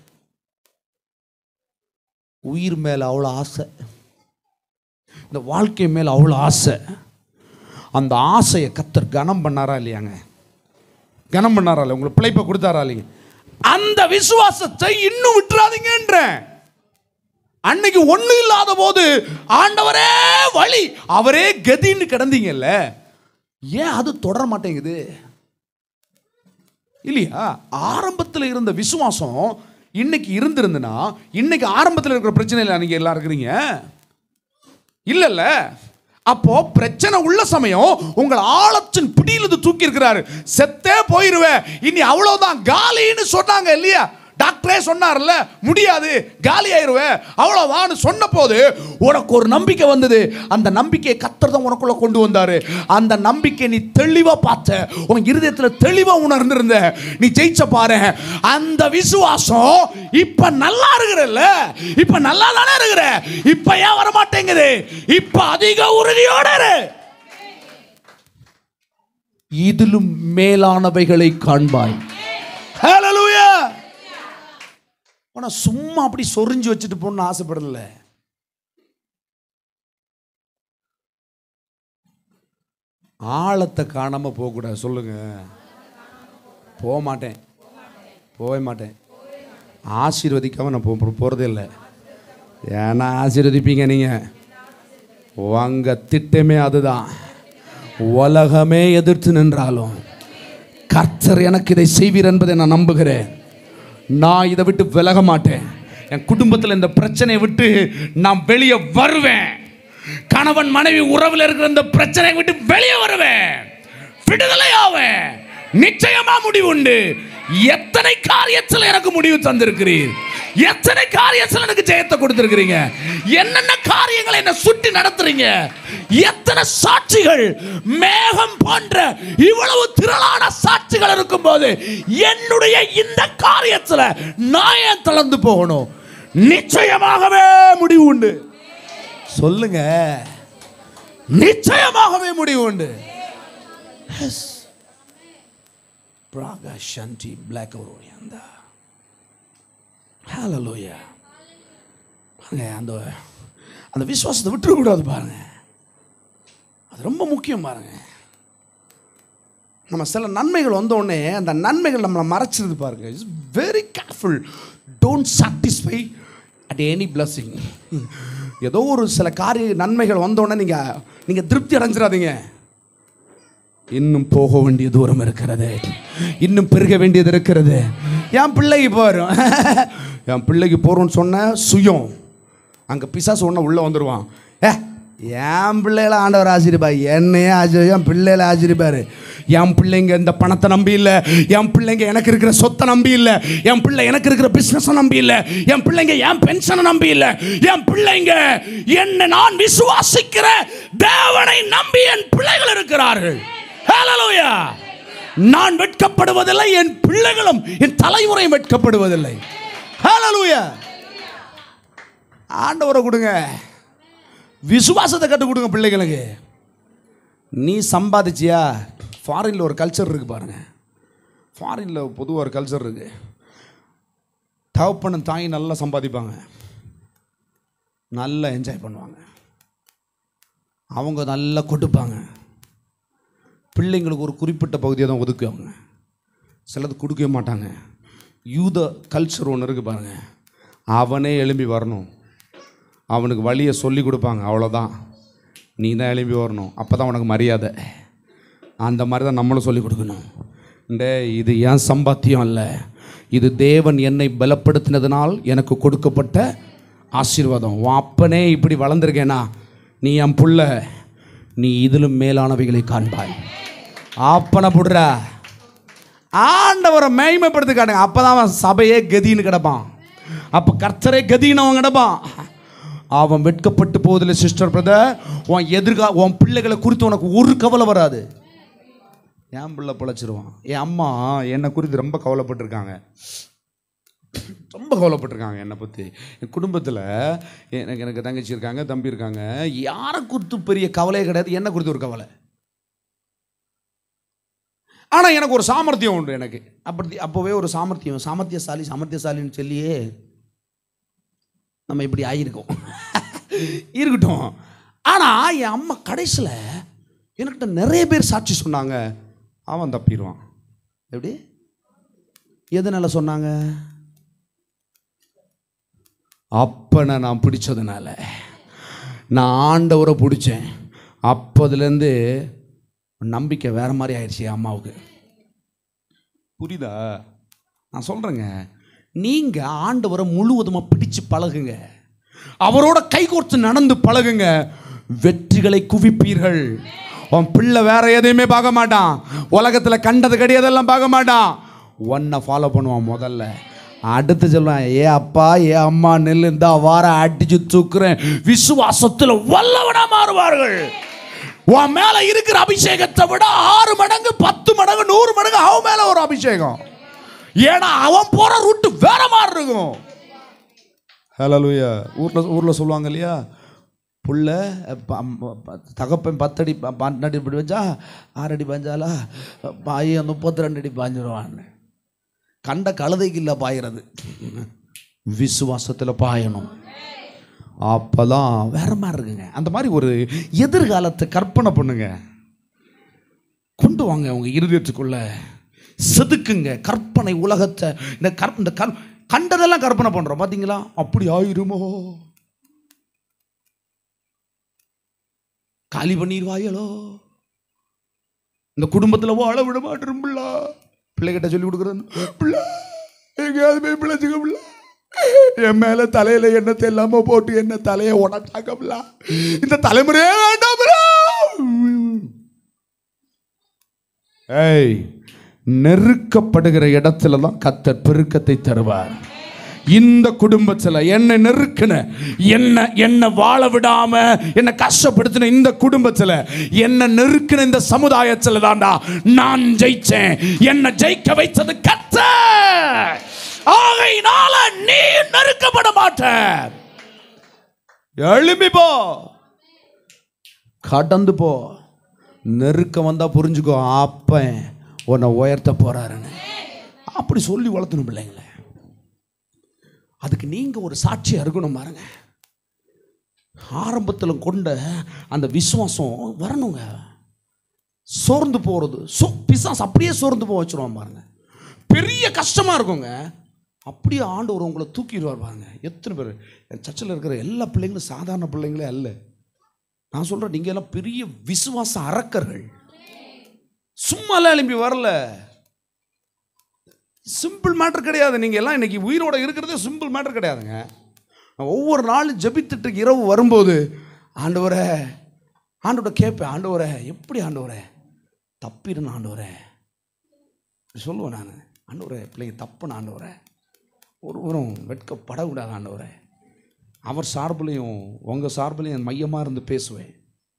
Speaker 1: உயிர் மேலே அவ்வளோ ஆசை இந்த வாழ்க்கை மேலே அவ்வளோ ஆசை அந்த ஆசையை கத்தர் கனம் பண்ணாரா இல்லையாங்க கனம் பண்ணாரா இல்லையா உங்களுக்கு பிழைப்பை கொடுத்தாரா இல்லைங்க அந்த விசுவாசத்தை இன்னும் விட்டுறாதீங்கன்றேன் அன்னைக்கு ஒண்ணு இல்லாத போது ஆண்டவரே வழி அவரே கதின்னு கிடந்தீங்கல்ல ஏன் அது தொடர மாட்டேங்குது இல்லையா ஆரம்பத்தில் இருந்த விசுவாசம் இன்னைக்கு இருந்திருந்துன்னா இன்னைக்கு ஆரம்பத்தில் இருக்கிற பிரச்சனையில் நீங்க எல்லாம் இருக்கிறீங்க இல்லல்ல அப்போ பிரச்சனை உள்ள சமயம் உங்கள் ஆழத்தின் பிடியில் இது தூக்கி இருக்கிறாரு செத்தே போயிருவேன் இனி அவ்வளவுதான் காலின்னு சொன்னாங்க இல்லையா டாக்டரே சொன்னார்ல முடியாது காலி ஆயிருவேன் அவ்வளவுதான் சொன்ன போது உனக்கு ஒரு நம்பிக்கை வந்தது அந்த நம்பிக்கையை கத்தர் தான் உனக்குள்ள கொண்டு வந்தாரு அந்த நம்பிக்கை நீ தெளிவா பார்த்த உன் இருதயத்துல தெளிவா உணர்ந்திருந்த நீ ஜெயிச்ச பாரு அந்த விசுவாசம் இப்ப நல்லா இருக்கிறல்ல இப்ப நல்லா தானே இருக்கிற இப்ப ஏன் வர மாட்டேங்குது இப்ப அதிக உறுதியோட இரு. இதிலும் மேலானவைகளை காண்பாய் ஹalleluya ஆனா சும்மா அப்படி சொரிஞ்சு வச்சுட்டு போகணும்னு ஆசைப்படல ஆழத்தை காணாம போகக்கூடாது சொல்லுங்க போக மாட்டேன் போக மாட்டேன் ஆசீர்வதிக்காம நான் போ போகிறதே இல்லை ஏன்னா ஆசீர்வதிப்பீங்க நீங்கள் உங்க திட்டமே அதுதான் உலகமே எதிர்த்து நின்றாலும் கர்த்தர் எனக்கு இதை செய்வீர் என்பதை நான் நம்புகிறேன் நான் இதை விட்டு விலக மாட்டேன் என் குடும்பத்தில் இந்த பிரச்சனையை விட்டு நான் வெளியே வருவேன் கணவன் மனைவி உறவில் இருக்கிற இந்த பிரச்சனையை விட்டு வெளியே வருவேன் விடுதலை ஆவேன் நிச்சயமா முடிவு உண்டு எத்தனை காரியத்தில் எனக்கு முடிவு தந்திருக்கிறீர் எத்தனை காரியத்தில் எனக்கு ஜெயத்தை கொடுத்திருக்கிறீங்க என்னென்ன காரியங்களை என்ன சுட்டி நடத்துறீங்க எத்தனை சாட்சிகள் மேகம் போன்ற இவ்வளவு திரளான சாட்சிகள் இருக்கும்போது என்னுடைய இந்த காரியத்தில் நான் ஏன் தளர்ந்து போகணும் நிச்சயமாகவே முடிவு உண்டு சொல்லுங்க நிச்சயமாகவே முடிவு உண்டு Yes. Praga Shanti Black Orianda. Hallelujah. பாருங்க அந்த அந்த விசுவாசத்தை விட்டுறக்கூடாது பாருங்க அது ரொம்ப முக்கியம் பாருங்க நம்ம சில நன்மைகள் வந்த உடனே அந்த நன்மைகள் நம்மளை மறைச்சிருது பாருங்க it's very careful don't satisfy at any blessing ஏதோ ஒரு சில காரிய நன்மைகள் வந்த உடனே நீங்கள் நீங்கள் திருப்தி அடைஞ்சிடாதீங்க இன்னும் போக வேண்டிய தூரம் இருக்கிறது இன்னும் பெருக வேண்டியது இருக்கிறது என் பிள்ளைக்கு போகிறோம் என் பிள்ளைக்கு போகிறோம்னு சொன்ன சுயம் அங்கே பிசாசு ஒன்று உள்ளே வந்துடுவான் ஏ என் பிள்ளைகள ஆண்டவர் ஆசிரிப்பார் என்னையே ஆசிரியர் என் பிள்ளைகளை ஆசிரிப்பார் என் பிள்ளைங்க இந்த பணத்தை நம்பி இல்லை என் பிள்ளைங்க எனக்கு இருக்கிற சொத்தை நம்பி இல்லை என் பிள்ளை எனக்கு இருக்கிற பிஸ்னஸை நம்பி இல்லை என் பிள்ளைங்க என் பென்ஷனை நம்பி இல்லை என் பிள்ளைங்க என்னை நான் விசுவாசிக்கிற தேவனை நம்பி என் பிள்ளைகள் இருக்கிறார்கள் ஹalleluya நான் வெட்கப்படுவதில்லை என் பிள்ளைகளும் என் தலைமுறையும் வெட்கப்படுவதில்லை ஹalleluya ஆண்டவரை கொடுங்க விசுவாசத்தை கற்றுக் கொடுங்க பிள்ளைகளுக்கு நீ சம்பாதிச்சியா ஃபாரினில் ஒரு கல்ச்சர் இருக்கு பாருங்க ஃபாரினில் பொதுவாக ஒரு கல்ச்சர் இருக்கு தகப்பனும் தாய் நல்லா சம்பாதிப்பாங்க நல்லா என்ஜாய் பண்ணுவாங்க அவங்க நல்லா கொடுப்பாங்க பிள்ளைங்களுக்கு ஒரு குறிப்பிட்ட பகுதியை தான் ஒதுக்குவாங்க சிலது கொடுக்கவே மாட்டாங்க யூத கல்ச்சர் ஒன்று இருக்குது பாருங்க அவனே எழும்பி வரணும் அவனுக்கு வழியை சொல்லி கொடுப்பாங்க அவ்வளோதான் நீ தான் எழும்பி வரணும் அப்போ தான் உனக்கு மரியாதை அந்த மாதிரி தான் நம்மளும் சொல்லி கொடுக்கணும் டே இது ஏன் சம்பாத்தியம் அல்ல இது தேவன் என்னை பலப்படுத்தினதுனால் எனக்கு கொடுக்கப்பட்ட ஆசீர்வாதம் உன் அப்பனே இப்படி வளர்ந்துருக்கேனா நீ என் புள்ள நீ இதிலும் மேலானவைகளை காண்பாய் அப்பனை புடுற ஆண்டவரை மேய்மைப்படுத்தி காட்டுங்க அப்பதான் அவன் சபையே கதின்னு கிடப்பான் அப்போ கர்த்தரே கதின்னு அவன் கிடப்பான் அவன் வெட்கப்பட்டு போவதில்லை சிஸ்டர் பிரதர் உன் எதிர்கா உன் பிள்ளைகளை குறித்து உனக்கு ஒரு கவலை வராது என் பிள்ளை பிழைச்சிருவான் என் அம்மா என்னை குறித்து ரொம்ப கவலைப்பட்டிருக்காங்க கவலைப்பட்டிருக்காங்க என்னை பற்றி என் குடும்பத்தில் எனக்கு எனக்கு தங்கச்சி இருக்காங்க தம்பி இருக்காங்க யாரை குறித்து பெரிய கவலையே கிடையாது என்ன குறித்து ஒரு கவலை ஆனால் எனக்கு ஒரு சாமர்த்தியம் உண்டு எனக்கு அப்படி அப்போவே ஒரு சாமர்த்தியம் சாமர்த்தியசாலி சாமர்த்தியசாலின்னு சொல்லியே நம்ம இப்படி ஆகியிருக்கோம் இருக்கட்டும் ஆனால் என் அம்மா கடைசியில் என்கிட்ட நிறைய பேர் சாட்சி சொன்னாங்க அவன் தப்பிடுவான் எப்படி எதனால சொன்னாங்க அப்பனை நான் பிடிச்சதுனால நான் ஆண்டவரை பிடிச்சேன் அப்போதுலேருந்து நம்பிக்கை வேற மாதிரி ஆயிடுச்சு என் அம்மாவுக்கு புரியுதா நான் சொல்கிறேங்க நீங்கள் ஆண்டவரை முழுவதுமாக பிடிச்சு பழகுங்க அவரோட கைகோர்த்து நடந்து பழகுங்க வெற்றிகளை குவிப்பீர்கள் உன் பிள்ளை வேற எதையுமே பார்க்க மாட்டான் உலகத்தில் கண்டது கிடையாதெல்லாம் பார்க்க மாட்டான் ஒன்றை ஃபாலோ பண்ணுவான் முதல்ல அடுத்து சொல்லுவான் ஏ அப்பா ஏ அம்மா நெல் இந்த வார அடிச்சு தூக்குறேன் விசுவாசத்தில் வல்லவனா மாறுவார்கள் உன் மேல இருக்கிற அபிஷேகத்தை விட ஆறு மடங்கு பத்து மடங்கு நூறு மடங்கு அவன் மேல ஒரு அபிஷேகம் ஏன்னா அவன் போற ரூட்டு வேற மாதிரி இருக்கும் ஹலோலுயா ஊர்ல ஊர்ல சொல்லுவாங்க இல்லையா புள்ள ப- ப- ப- தகப்பன் பத்தடி ப- பன்னெண்டு அடி வச்சா ஆறடி பாஞ்சாலா பையன் முப்பத்தி ரெண்டு அடி பாஞ்சிருவான்னு கண்ட கழுதைக்கு இல்லை பாயிறது விசுவாசத்தில் பாயணும் அப்பதான் வேற மாதிரி இருக்குங்க அந்த மாதிரி ஒரு எதிர்காலத்தை கற்பனை பண்ணுங்க கொண்டு வாங்க உங்க இருதயத்துக்குள்ள செதுக்குங்க கற்பனை உலகத்தை இந்த கற் இந்த கற் கண்டதெல்லாம் கற்பனை பண்றோம் பாத்தீங்களா அப்படி ஆயிருமோ காலி பண்ணிடுவாயலோ இந்த குடும்பத்துல வாழ விட மாட்டேன் பிள்ளை பிள்ளைகிட்ட சொல்லி கொடுக்குறது பிள்ளை எங்கேயாவது போய் பிள்ளைச்சுக்க பிள்ளை என் மேல தலையில எண்ணத்தை இல்லாம போட்டு என்ன தலையை உடச்சாக்க பிள்ளை இந்த தலைமுறையே வேண்டாம் பிள்ளை. ஏய் நெருக்கப்படுகிற இடத்துல தான் கத்தர் பெருக்கத்தை தருவார் இந்த குடும்பத்தில் என்னை நெருக்கின என்ன என்ன வாழ விடாம என்ன கஷ்டப்படுத்தின இந்த குடும்பத்தில் என்ன நெருக்கின இந்த சமுதாயத்தில் தான்டா நான் ஜெயிச்சேன் என்ன ஜெயிக்க வைத்தது கத்த ஆகையினால நீ நெருக்கப்பட மாட்ட எழும்பி போ கடந்து போ நெருக்கம் வந்தா புரிஞ்சுக்கோ அப்பன் உன்னை உயர்த்த போறாருன்னு அப்படி சொல்லி வளர்த்தணும் பிள்ளைங்கள அதுக்கு நீங்க ஒரு சாட்சியா இருக்கணும் பாருங்க ஆரம்பத்தில் கொண்ட அந்த விசுவாசம் வரணுங்க சோர்ந்து போறது சோ பிசாஸ் அப்படியே சோர்ந்து போக வச்சிருவான் பாருங்க பெரிய கஷ்டமா இருக்குங்க அப்படியே ஆண்டவர் உங்களை தூக்கிடுவார் பாருங்க எத்தனை பேர் என் சர்ச்சில் இருக்கிற எல்லா பிள்ளைங்களும் சாதாரண பிள்ளைங்களே அல்ல நான் சொல்றேன் நீங்க எல்லாம் பெரிய விசுவாச அரக்கர்கள் சும்மாலாம் எழும்பி வரல சிம்பிள் மேட்டர் கிடையாது நீங்க எல்லாம் இன்னைக்கு உயிரோட இருக்கிறதே சிம்பிள் மேட்டர் கிடையாதுங்க நான் ஒவ்வொரு நாளும் ஜெபித்துட்டு இரவு வரும்போது ஆண்டவரே ஆண்டவரை கேட்பேன் ஆண்டவரே எப்படி ஆண்டவரே தப்பிடுன்னு ஆண்டவரே இப்படி சொல்லுவேன் நான் ஆண்டவரே பிள்ளைங்க தப்புன்னு ஆண்டவரே ஒருவரும் வெட்கப்படக்கூடாது ஆண்டவரே அவர் சார்புலையும் உங்கள் சார்புலையும் மையமாக இருந்து பேசுவேன்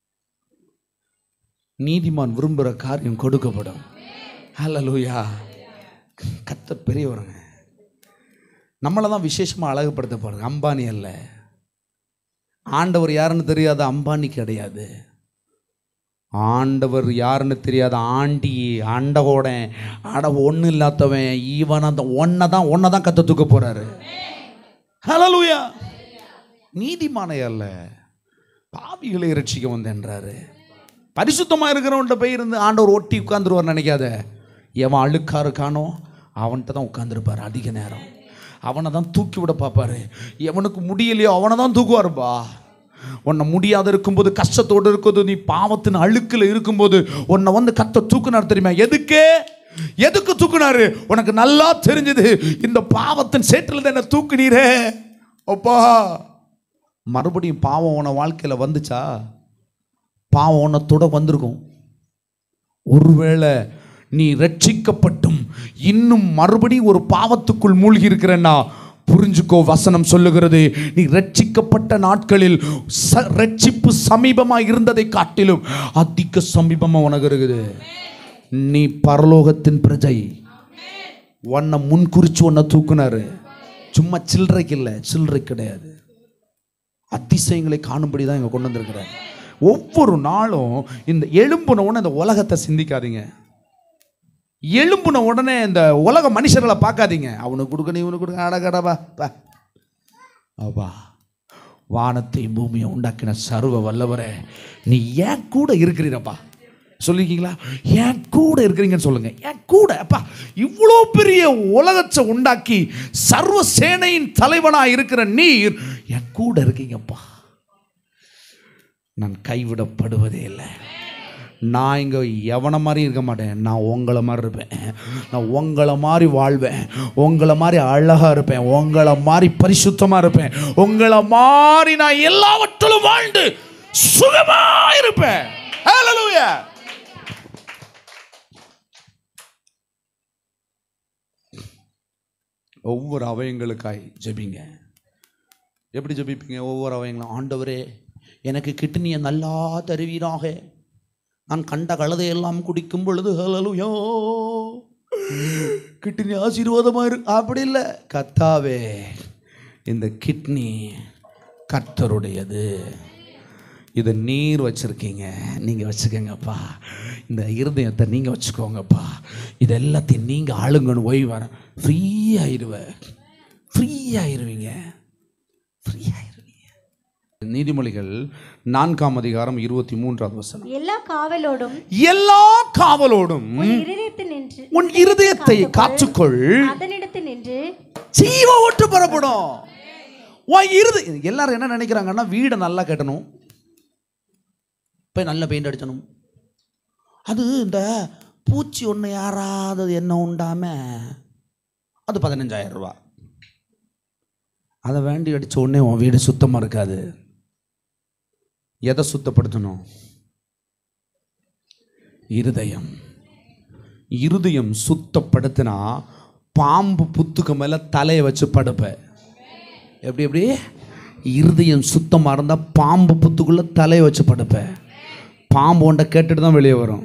Speaker 1: நீதிமான் விரும்புகிற காரியம் கொடுக்கப்படும் ஹalleluya கத்த பெரியவருங்க நம்மளை தான் விசேஷமாக அழகுபடுத்த போகிறாங்க அம்பானி அல்ல ஆண்டவர் யாருன்னு தெரியாத அம்பானி கிடையாது ஆண்டவர் யாருன்னு தெரியாத ஆண்டி ஆண்டகோடன் அட ஒன்றும் இல்லாதவன் ஈவன் அந்த ஒன்றை தான் ஒன்றை தான் கத்த தூக்க போகிறாரு ஹalleluya நீதிமானை அல்ல பாவிகளை ரட்சிக்க வந்தேன்றாரு பரிசுத்தமாக இருக்கிறவன்ட்ட போய் இருந்து ஆண்டவர் ஒட்டி உட்காந்துருவார் நினைக்காத எவன் அழுக்கா இருக்கானோ அவன்கிட்ட தான் உட்காந்துருப்பார் அதிக நேரம் அவனை தான் தூக்கி விட பார்ப்பாரு எவனுக்கு முடியலையோ அவனை தான் தூக்குவாருப்பா உன்னை முடியாத இருக்கும்போது கஷ்டத்தோடு இருக்கும்போது நீ பாவத்தின் அழுக்கில் இருக்கும்போது உன்னை வந்து கத்த தூக்குனார் தெரியுமா எதுக்கு எதுக்கு தூக்குனாரு உனக்கு நல்லா தெரிஞ்சது இந்த பாவத்தின் சேற்றில் என்ன தூக்குனீரே அப்பா மறுபடியும் பாவம் உன வாழ்க்கையில் வந்துச்சா பாவம் உன்னத்தோட வந்திருக்கும் ஒருவேளை நீ ரட்சிக்கப்பட்டும் இன்னும் மறுபடியும் ஒரு பாவத்துக்குள் மூழ்கி இருக்கிறன்னா புரிஞ்சுக்கோ வசனம் சொல்லுகிறது நீ ரட்சிக்கப்பட்ட நாட்களில் ச ரட்சிப்பு சமீபமாக இருந்ததை காட்டிலும் அதிக சமீபமாக உனக்கு இருக்குது நீ பரலோகத்தின் பிரஜை உன்னை முன்குறிச்சு உன்னை தூக்குனாரு சும்மா சில்லறைக்கு இல்லை சில்லறை கிடையாது அதிசயங்களை காணும்படி தான் இங்கே கொண்டு வந்திருக்கிறார் ஒவ்வொரு நாளும் இந்த எழும்புன உடனே இந்த உலகத்தை சிந்திக்காதீங்க எழும்புன உடனே இந்த உலக மனுஷர்களை பார்க்காதீங்க அவனுக்கு கொடுக்கணும் இவனுக்கு கொடுக்க அடகடவா பா அப்பா வானத்தை பூமியை உண்டாக்கின சர்வ வல்லவரே நீ ஏன் கூட இருக்கிறீரப்பா சொல்லிருக்கீங்களா ஏன் கூட இருக்கிறீங்கன்னு சொல்லுங்க ஏன் கூட அப்பா இவ்வளோ பெரிய உலகத்தை உண்டாக்கி சர்வ சேனையின் தலைவனாக இருக்கிற நீர் என் கூட இருக்கீங்கப்பா நான் கைவிடப்படுவதே இல்லை நான் இங்கே எவனை மாதிரி இருக்க மாட்டேன் நான் உங்களை மாதிரி இருப்பேன் நான் உங்களை மாதிரி வாழ்வேன் உங்களை மாதிரி அழகாக இருப்பேன் உங்களை மாதிரி பரிசுத்தமாக இருப்பேன் உங்களை மாதிரி நான் எல்லாவற்றிலும் வாழ்ந்து சுகமாக இருப்பேன் Hallelujah. ஒவ்வொரு அவயங்களுக்காய் ஜெபிங்க எப்படி ஜெபிப்பீங்க ஒவ்வொரு அவயங்களும் ஆண்டவரே எனக்கு கிட்னியை நல்லா தருவீராக நான் கண்ட கழுதையெல்லாம் குடிக்கும் பொழுது ஹலலுயோ கிட்னி ஆசீர்வாதமா இரு அப்படி இல்லை கத்தாவே இந்த கிட்னி கர்த்தருடையது இதை நீர் வச்சுருக்கீங்க நீங்கள் வச்சுக்கோங்கப்பா இந்த இருதயத்தை நீங்கள் வச்சுக்கோங்கப்பா இது எல்லாத்தையும் நீங்கள் ஆளுங்கன்னு ஓய்வு வர ஃப்ரீ ஆயிடுவேன் ஃப்ரீ ஆயிடுவீங்க ஃப்ரீ ஆயிடுவீங்க நீதிமொழிகள் நான்காம் அதிகாரம் இருபத்தி மூன்றாவது வசனம்
Speaker 2: எல்லா காவலோடும்
Speaker 1: எல்லா காவலோடும்
Speaker 2: உன் இருதயத்து நின்று
Speaker 1: உன் இருதயத்தை காத்துக்கொள்
Speaker 2: அதனிடத்து நின்று
Speaker 1: ஜீவ ஓட்டு பெறப்படும் உன் இருது எல்லாரும் என்ன நினைக்கிறாங்கன்னா வீடை நல்லா கட்டணும் போய் நல்ல பெயிண்ட் அடிச்சணும் அது இந்த பூச்சி ஒன்று யாராவது என்ன உண்டாம அது பதினஞ்சாயிரம் ரூபா அதை வேண்டி அடிச்ச உடனே உன் வீடு சுத்தமாக இருக்காது எதை சுத்தப்படுத்தணும் இருதயம் இருதயம் சுத்தப்படுத்தினா பாம்பு புத்துக்கு மேலே தலையை வச்சு படுப்ப எப்படி எப்படி இருதயம் சுத்தமாக இருந்தால் பாம்பு புத்துக்குள்ளே தலையை வச்சு படுப்ப பாம்பு ஒன்றை கேட்டுட்டு தான் வெளியே வரும்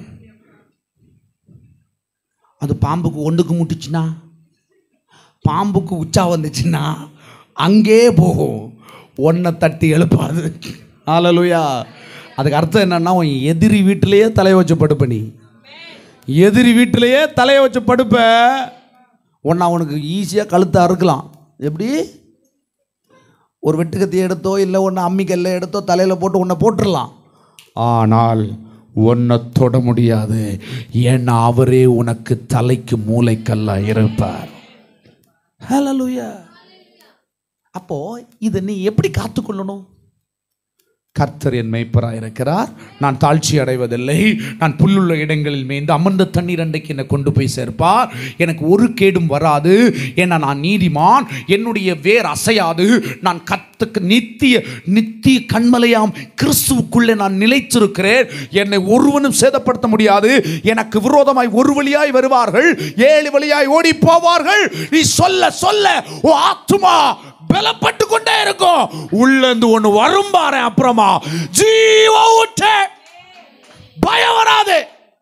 Speaker 1: அது பாம்புக்கு ஒன்றுக்கு முட்டுச்சுன்னா பாம்புக்கு உச்சா வந்துச்சுன்னா அங்கே போகும் ஒன்றை தட்டி எழுப்பாது ஆலலுயா அதுக்கு அர்த்தம் என்னன்னா உன் எதிரி வீட்டிலேயே தலையை வச்சு படுப்ப நீ எதிரி வீட்டிலேயே தலையை வச்சு படுப்ப உன்னை அவனுக்கு ஈஸியாக கழுத்தை அறுக்கலாம் எப்படி ஒரு வெட்டுக்கத்தி எடுத்தோ இல்லை ஒன்று அம்மிக்கல்ல எடுத்தோ தலையில் போட்டு உன்னை போட்டுடலாம் ஆனால் உன்னை தொட முடியாது ஏன்னா அவரே உனக்கு தலைக்கு மூளைக்கல்லா இருப்பார் ஹalleluya அப்போ இதை நீ எப்படி காத்துக்கொள்ளணும் கர்த்தர் என் மெய்ப்பராக இருக்கிறார் நான் தாழ்ச்சி அடைவதில்லை நான் புல்லுள்ள இடங்களில் மேய்ந்து அமர்ந்த தண்ணீர் அண்டைக்கு என்னை கொண்டு போய் சேர்ப்பார் எனக்கு ஒரு கேடும் வராது ஏன்னா நான் நீதிமான் என்னுடைய வேர் அசையாது நான் கத்துக்கு நித்திய நித்திய கண்மலையாம் கிறிஸ்துவுக்குள்ளே நான் நிலைத்திருக்கிறேன் என்னை ஒருவனும் சேதப்படுத்த முடியாது எனக்கு விரோதமாய் ஒரு வழியாய் வருவார்கள் ஏழு வழியாய் ஓடி போவார்கள் நீ சொல்ல சொல்ல ஓ ஆத்துமா பலப்பட்டு கொண்டே இருக்கும் உள்ள இருந்து ஒண்ணு வரும் பாரு அப்புறமா ஜீவ ஊற்று பயம் வராது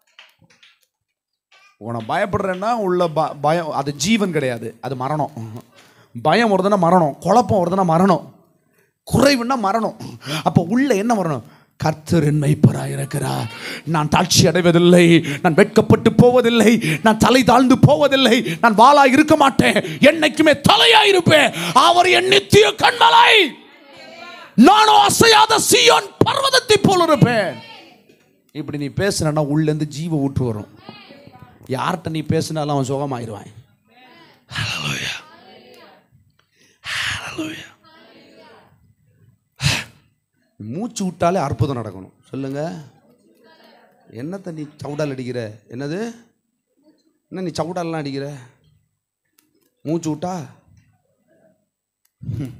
Speaker 1: உன பயப்படுறேன்னா உள்ள ப- பயம் அது ஜீவன் கிடையாது அது மரணம் பயம் வருதுன்னா மரணம் குழப்பம் வருதுன்னா மரணம் குறைவுன்னா மரணம் அப்போ உள்ள என்ன வரணும் கர்த்தர் என் மெய்ப்பராய் இருக்கிறார் நான் தாழ்ச்சி அடைவதில்லை நான் வெட்கப்பட்டு போவதில்லை நான் தலை தாழ்ந்து போவதில்லை நான் வாளா இருக்க மாட்டேன் என்னைக்குமே தலையா இருப்பேன் அவர் என் நித்திய கண்மலை நானும் அசையாத சீயோன் பர்வதத்தை போல இருப்பேன் இப்படி நீ பேசுனா உள்ள இருந்து ஜீவ ஊற்று வரும் யார்கிட்ட நீ பேசினாலும் அவன் சுகமாயிருவான் Hallelujah. Hallelujah. மூச்சு விட்டாலே அற்புதம் நடக்கணும் சொல்லுங்க என்னத்தை நீ சவுடால் அடிக்கிற என்னது என்ன நீ சவுடால்லாம் அடிக்கிற மூச்சு விட்டா ஹம்.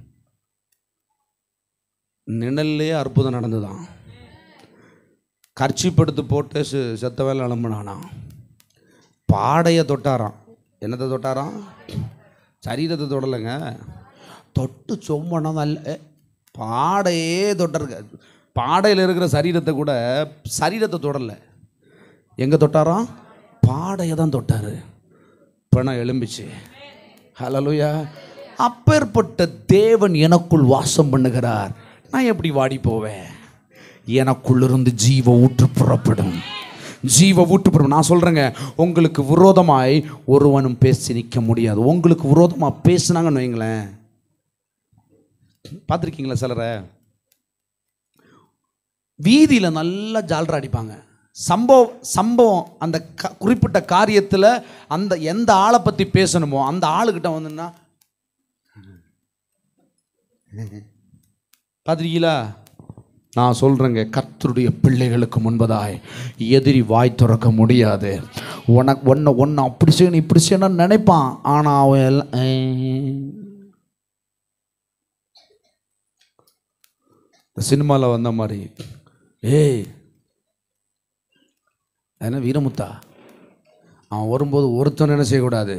Speaker 1: நிழல்லையே அற்புதம் நடந்துதான் கர்ச்சிப்படுத்து போட்டு செ செத்த வேலை அலம்புனானா பாடையை தொட்டாராம் என்னத்தை தொட்டாராம் சரீரத்தை தொடலைங்க தொட்டு சொம்மனா நல்ல பாடையே தொட்டிருக்க பாடையில் இருக்கிற சரீரத்தை கூட சரீரத்தை தொடலை எங்கே தொட்டாராம் பாடையை தான் தொட்டார் பணம் எலும்பிச்சு ஹலலுயா அப்பேற்பட்ட தேவன் எனக்குள் வாசம் பண்ணுகிறார் நான் எப்படி வாடி போவேன் எனக்குள்ளிருந்து ஜீவ ஊற்று புறப்படும் ஜீவ ஊற்று புறப்படும் நான் சொல்கிறேங்க உங்களுக்கு விரோதமாய் ஒருவனும் பேசி நிற்க முடியாது உங்களுக்கு விரோதமாக பேசுனாங்கன்னு வைங்களேன் பார்த்துருக்கீங்களா சிலரை வீதியில் நல்லா ஜால்ரா அடிப்பாங்க சம்பவம் சம்பவம் அந்த க குறிப்பிட்ட காரியத்தில் அந்த எந்த ஆளை பற்றி பேசணுமோ அந்த ஆளுக்கிட்ட வந்துன்னா பார்த்துருக்கீங்களா நான் சொல்கிறேங்க கர்த்தருடைய பிள்ளைகளுக்கு முன்பதாய் எதிரி வாய் திறக்க முடியாது உனக்கு ஒன்றை ஒன்று அப்படி செய்யணும் இப்படி செய்யணும்னு நினைப்பான் ஆனால் அவன் எல்லாம் ஏய். இந்த சினிமாவில் வந்த மாதிரி ஏய் என்ன வீரமுத்தா அவன் வரும்போது ஒருத்தன் என்ன செய்யக்கூடாது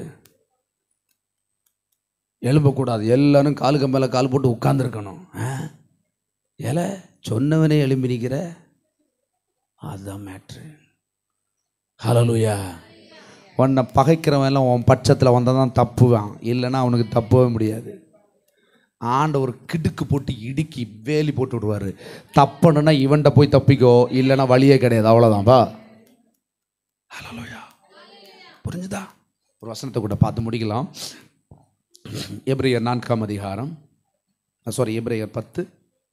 Speaker 1: எழும்பக்கூடாது எல்லாரும் காலுக்கு மேலே கால் போட்டு உட்காந்துருக்கணும் ஏல சொன்னவனே எழும்பி நிற்கிற அதுதான் மேட்ரு ஹலலுயா உன்னை பகைக்கிறவன் எல்லாம் உன் பட்சத்தில் வந்தால் தான் தப்புவான் இல்லைன்னா அவனுக்கு தப்பவே முடியாது ஆண்டவர் கிடுக்கு போட்டு இடுக்கி வேலி போட்டு விடுவார் தப்பணுன்னா இவன்கிட்ட போய் தப்பிக்கோ இல்லைன்னா வழியே கிடையாது அவ்வளோதான்பா ஹலோயா புரிஞ்சுதா ஒரு வசனத்தை கூட பார்த்து முடிக்கலாம் எப்ரையர் நான்காம் அதிகாரம் சாரி எப்ரையர் பத்து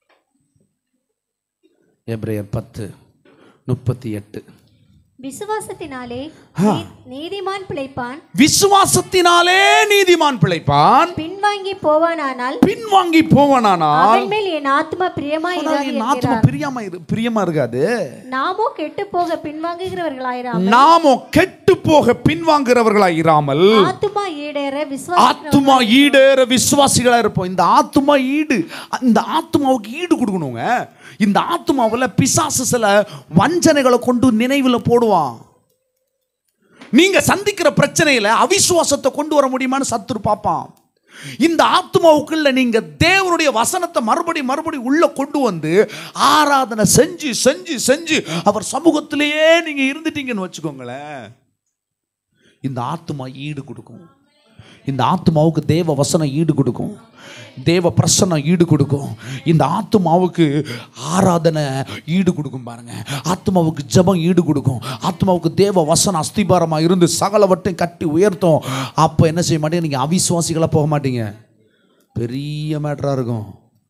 Speaker 1: எப்ரையர் பத்து முப்பத்தி எட்டு
Speaker 2: விசுவாசத்தினாலே நீ- நீதிமான் பிழைப்பான்
Speaker 1: விசுவாசத்தினாலே நீதிமான் பிழைப்பான்
Speaker 2: பின்வாங்கி போவானானால்
Speaker 1: பின்வாங்கி போவனானால்
Speaker 2: அவன் மேல் என் ஆத்மா பிரியமா இராது
Speaker 1: என் ஆத்மா
Speaker 2: என்கிறார்
Speaker 1: பிரியமா இரு பிரியமா இருக்காது
Speaker 2: நாமோ கெட்டு போக பின்வாங்குகிறவர்களாயிராம்
Speaker 1: நாமோ கெட்டு போக பின்வாங்குறவர்களாய் இராமல்
Speaker 2: ஆத்துமா ஈடேற விசுவாச
Speaker 1: ஆத்துமா ஈடேற விசுவாசிகளா இருப்போம் இந்த ஆத்துமா ஈடு இந்த ஆத்துமாவுக்கு ஈடு கொடுக்கணுங்க இந்த ஆத்துமாவில் பிசாசு சில வஞ்சனைகளை கொண்டு நினைவில் போடுவான் நீங்க சந்திக்கிற பிரச்சனையில அவிசுவாசத்தை கொண்டு வர முடியுமான்னு சத்துரு பார்ப்பான் இந்த ஆத்மாவுக்குள்ள நீங்க தேவனுடைய வசனத்தை மறுபடி மறுபடி உள்ள கொண்டு வந்து ஆராதனை செஞ்சு செஞ்சு செஞ்சு அவர் சமூகத்திலேயே நீங்க இருந்துட்டீங்கன்னு வச்சுக்கோங்களேன் இந்த ஆத்மா ஈடு கொடுக்கும் இந்த ஆத்மாவுக்கு தேவ வசனம் ஈடு கொடுக்கும் தேவ பிரசனம் ஈடு கொடுக்கும் இந்த ஆத்மாவுக்கு ஆராதனை ஈடு கொடுக்கும் பாருங்க ஆத்மாவுக்கு ஜெபம் ஈடு கொடுக்கும் ஆத்மாவுக்கு தேவ வசனம் அஸ்திபாரமாக இருந்து சகலவற்றையும் கட்டி உயர்த்தும் அப்போ என்ன செய்ய மாட்டீங்க நீங்கள் அவிசுவாசிகளாக போக மாட்டீங்க பெரிய மேட்டராக இருக்கும்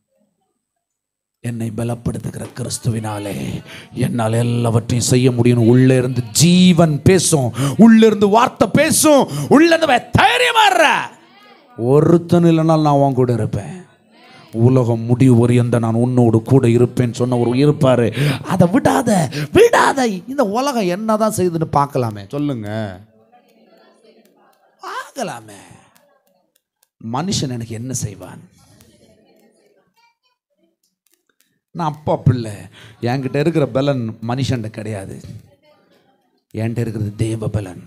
Speaker 1: என்னை பலப்படுத்துகிற கிறிஸ்துவினாலே என்னால் எல்லாவற்றையும் செய்ய முடியும் உள்ளே இருந்து ஜீவன் பேசும் உள்ளே இருந்து வார்த்தை பேசும் உள்ளே இருந்து வே- தைரியமா இருற ஒருத்தன் இல்லைனால் நான் உன் கூட இருப்பேன் உலகம் முடிவு வரையும் நான் உன்னோடு கூட இருப்பேன்னு சொன்ன ஒரு இருப்பாரு அதை விடாத விடாத இந்த உலகம் என்னதான் செய்யுதுன்னு பார்க்கலாமே சொல்லுங்க பார்க்கலாமே மனுஷன் எனக்கு என்ன செய்வான் நான் அப்பா பிள்ளை என்கிட்ட இருக்கிற பலன் மனுஷன்ட்ட கிடையாது என்கிட்ட இருக்கிறது தேவ பலன்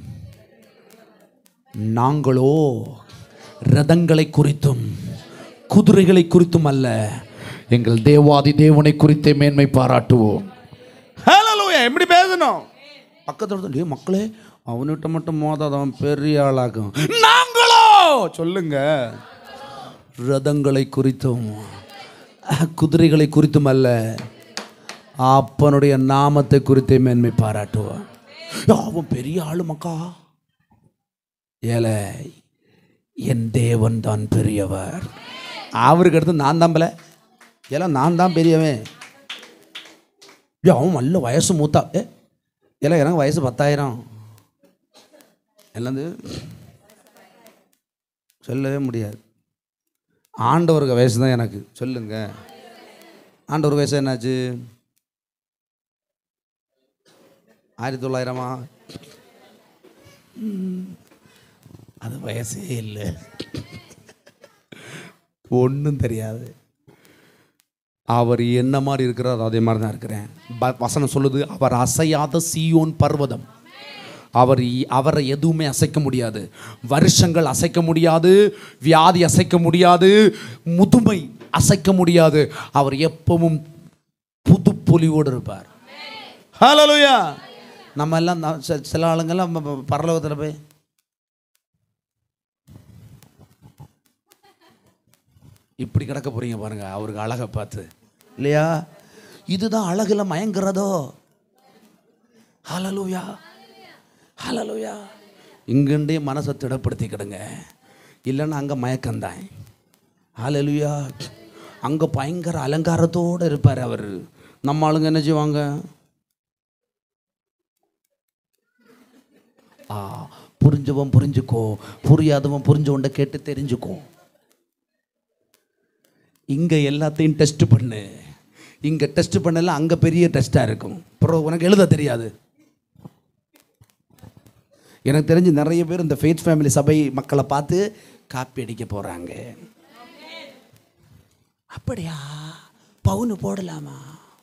Speaker 1: நாங்களோ ரதங்களை குறித்தும் குதிரைகளை குறித்தும் அல்ல எங்கள் தேவாதி தேவனை குறித்தே மேன்மை பாராட்டுவோம் ஹalleluya எப்படி பேசணும் பக்கத்துல டேய் மக்களே அவன்கிட்ட மட்டும் மோதாத அவன் பெரிய ஆளாகும் நாங்களோ சொல்லுங்க ரதங்களை குறித்தும் குதிரைகளை குறித்தும் அல்ல அப்பனுடைய நாமத்தை குறித்தே மேன்மை பாராட்டுவான் அவன் பெரிய ஆளு மக்கா ஏலே என் தேவன் தான் பெரியவர் அவருக்கு அடுத்து நான் தான் பல ஏல நான் தான் பெரியவன் ஏ அவன் நல்ல வயசு மூத்தா ஏ ஏல எனக்கு வயசு பத்தாயிரம் என்னது சொல்லவே முடியாது ஆண்டவருக்கு வயசு தான் எனக்கு சொல்லுங்க ஆண்டவர் வயசு என்னாச்சு ஆயிரத்தி தொள்ளாயிரமா ம், அது வயசே இல்லை ஒன்றும் தெரியாது அவர் என்ன மாதிரி இருக்கிறார் அதே மாதிரி தான் இருக்கிறேன் ப- வசனம் சொல்லுது அவர் அசையாத சீயோன் பர்வதம் அவர் இ- அவரை எதுவுமே அசைக்க முடியாது வருஷங்கள் அசைக்க முடியாது வியாதி அசைக்க முடியாது முதுமை அசைக்க முடியாது அவர் எப்பவும் புது பொலிவோடு இருப்பார் ஹalleluya நம்ம எல்லாம் ந- சில- சில ஆளுங்கெல்லாம் பரலோகத்தில் போய் இப்படி கிடக்க போறீங்க பாருங்க அவருக்கு அழகை பார்த்து இல்லையா இதுதான் அழகுல மயங்குறதோ ஹலலூயா ஹலலூயா இங்கண்டே மனசை திடப்படுத்திக்கிடுங்க இல்லைன்னா அங்கே மயக்கம்தான் ஹலலுயா அங்கே பயங்கர அலங்காரத்தோடு இருப்பார் அவர் நம்ம ஆளுங்க என்ன செய்வாங்க ஆ புரிஞ்சவன் புரிஞ்சுக்கோ புரியாதவன் புரிஞ்சவன்ட கேட்டு தெரிஞ்சுக்கோ இங்கே எல்லாத்தையும் டெஸ்ட் பண்ணு இங்கே டெஸ்ட் பண்ணல அங்கே பெரிய டெஸ்ட்டாக இருக்கும் அப்புறம் உனக்கு எழுத தெரியாது எனக்கு தெரிஞ்சு நிறைய பேர் இந்த ஃபேத் ஃபேமிலி சபை மக்களை பார்த்து காப்பி அடிக்க போகிறாங்க அப்படியா பவுனு போடலாமா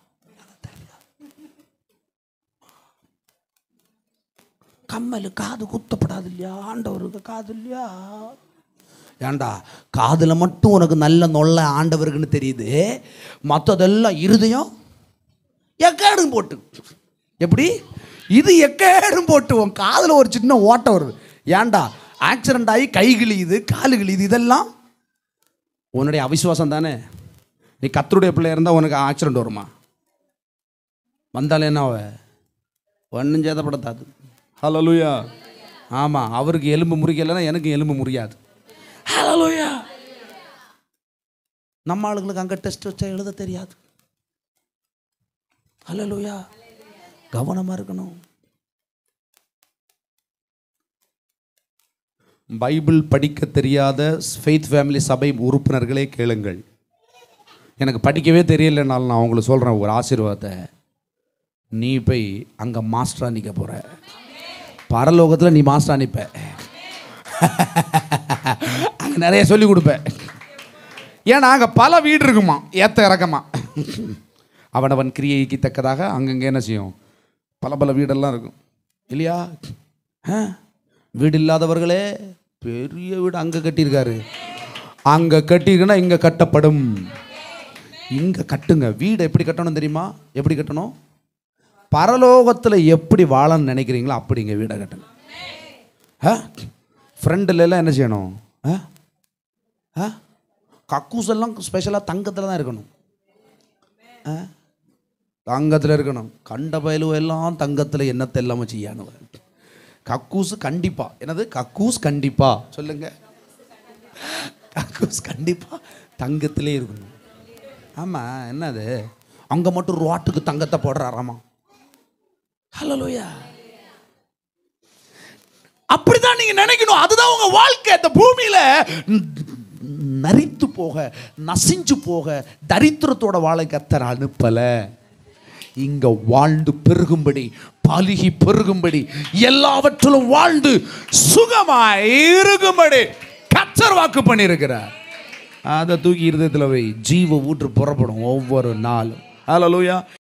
Speaker 1: கம்மல் காது குத்தப்படாது இல்லையா ஆண்டவருக்கு காது இல்லையா ஏண்டா காதில் மட்டும் உனக்கு நல்ல நொல்ல ஆண்டவருக்குன்னு தெரியுது மற்றதெல்லாம் இருதயம் எக்கேடும் போட்டு எப்படி இது எக்கேடும் போட்டு உன் காதில் ஒரு சின்ன ஓட்டம் வருது ஏன்டா ஆக்சிடென்ட் ஆகி கை கிழியுது காலு கிழியுது இதெல்லாம் உன்னுடைய அவிசுவாசம் தானே நீ கத்தருடைய பிள்ளை இருந்தால் உனக்கு ஆக்சிடென்ட் வருமா வந்தாலும் என்ன அவ ஒன்றும் சேதப்படுத்தாது ஹலோலுயா ஆமாம் அவருக்கு எலும்பு முறிக்கலைன்னா எனக்கு எலும்பு முறியாது ஹலோலுயா நம்ம ஆளுங்களுக்கு அங்கே டெஸ்ட் வச்சா எழுத தெரியாது ஹலோலுயா கவனமாக இருக்கணும் பைபிள் படிக்க தெரியாத ஃபெய்த் ஃபேமிலி சபை உறுப்பினர்களே கேளுங்கள் எனக்கு படிக்கவே தெரியலனாலும் நான் உங்களுக்கு சொல்கிறேன் ஒரு ஆசீர்வாதத்தை நீ போய் அங்கே மாஸ்டராக நிற்க போகிற பரலோகத்தில் நீ மாஸ்டராக நிற்ப அங்கே நிறைய சொல்லி கொடுப்பேன் ஏன்னா அங்கே பல வீடு இருக்குமா ஏத்த இறக்கமா அவனவன் கிரியைக்கு தக்கதாக அங்கங்கே என்ன செய்யும் பல பல வீடெல்லாம் இருக்கும் இல்லையா ஆ? வீடு இல்லாதவர்களே பெரிய வீடு அங்கே கட்டியிருக்காரு அங்கே கட்டியிருக்குன்னா இங்கே கட்டப்படும் இங்கே கட்டுங்க வீடு எப்படி கட்டணும் தெரியுமா எப்படி கட்டணும் பரலோகத்தில் எப்படி வாழணும்னு நினைக்கிறீங்களோ அப்படி இங்கே வீடை கட்டணும் ஆ ஃப்ரெண்டில் எல்லாம் என்ன செய்யணும் ஆ ஆ கக்கூஸ் எல்லாம் ஸ்பெஷலாக தங்கத்தில் தான் இருக்கணும் ஆ தங்கத்தில் இருக்கணும் கண்ட பயலுவ எல்லாம் தங்கத்தில் என்னத்தை இல்லாம செய்யானவ கக்கூஸ் கண்டிப்பா என்னது கக்கூஸ் கண்டிப்பா சொல்லுங்க கக்கூஸ் கண்டிப்பா தங்கத்திலே இருக்கணும் ஆமா என்னது அங்க மட்டும் ரோட்டுக்கு தங்கத்தை போடுறாராமா ஹலோயா அப்படிதான் நீங்க நினைக்கணும் அதுதான் உங்க வாழ்க்கை இந்த பூமியில நரித்து போக நசிஞ்சு போக தரித்திரத்தோட வாழ கத்தர் அனுப்பல இங்க வாழ்ந்து பெருகும்படி பலுகி பெருகும்படி எல்லாவற்றிலும் வாழ்ந்து சுகமாய் இருக்கும்படி கத்தர் வாக்கு பண்ணியிருக்கிறார் அதை தூக்கி இருதயத்தில் வை ஜீவ ஊற்று புறப்படும் ஒவ்வொரு நாளும் ஹalleluya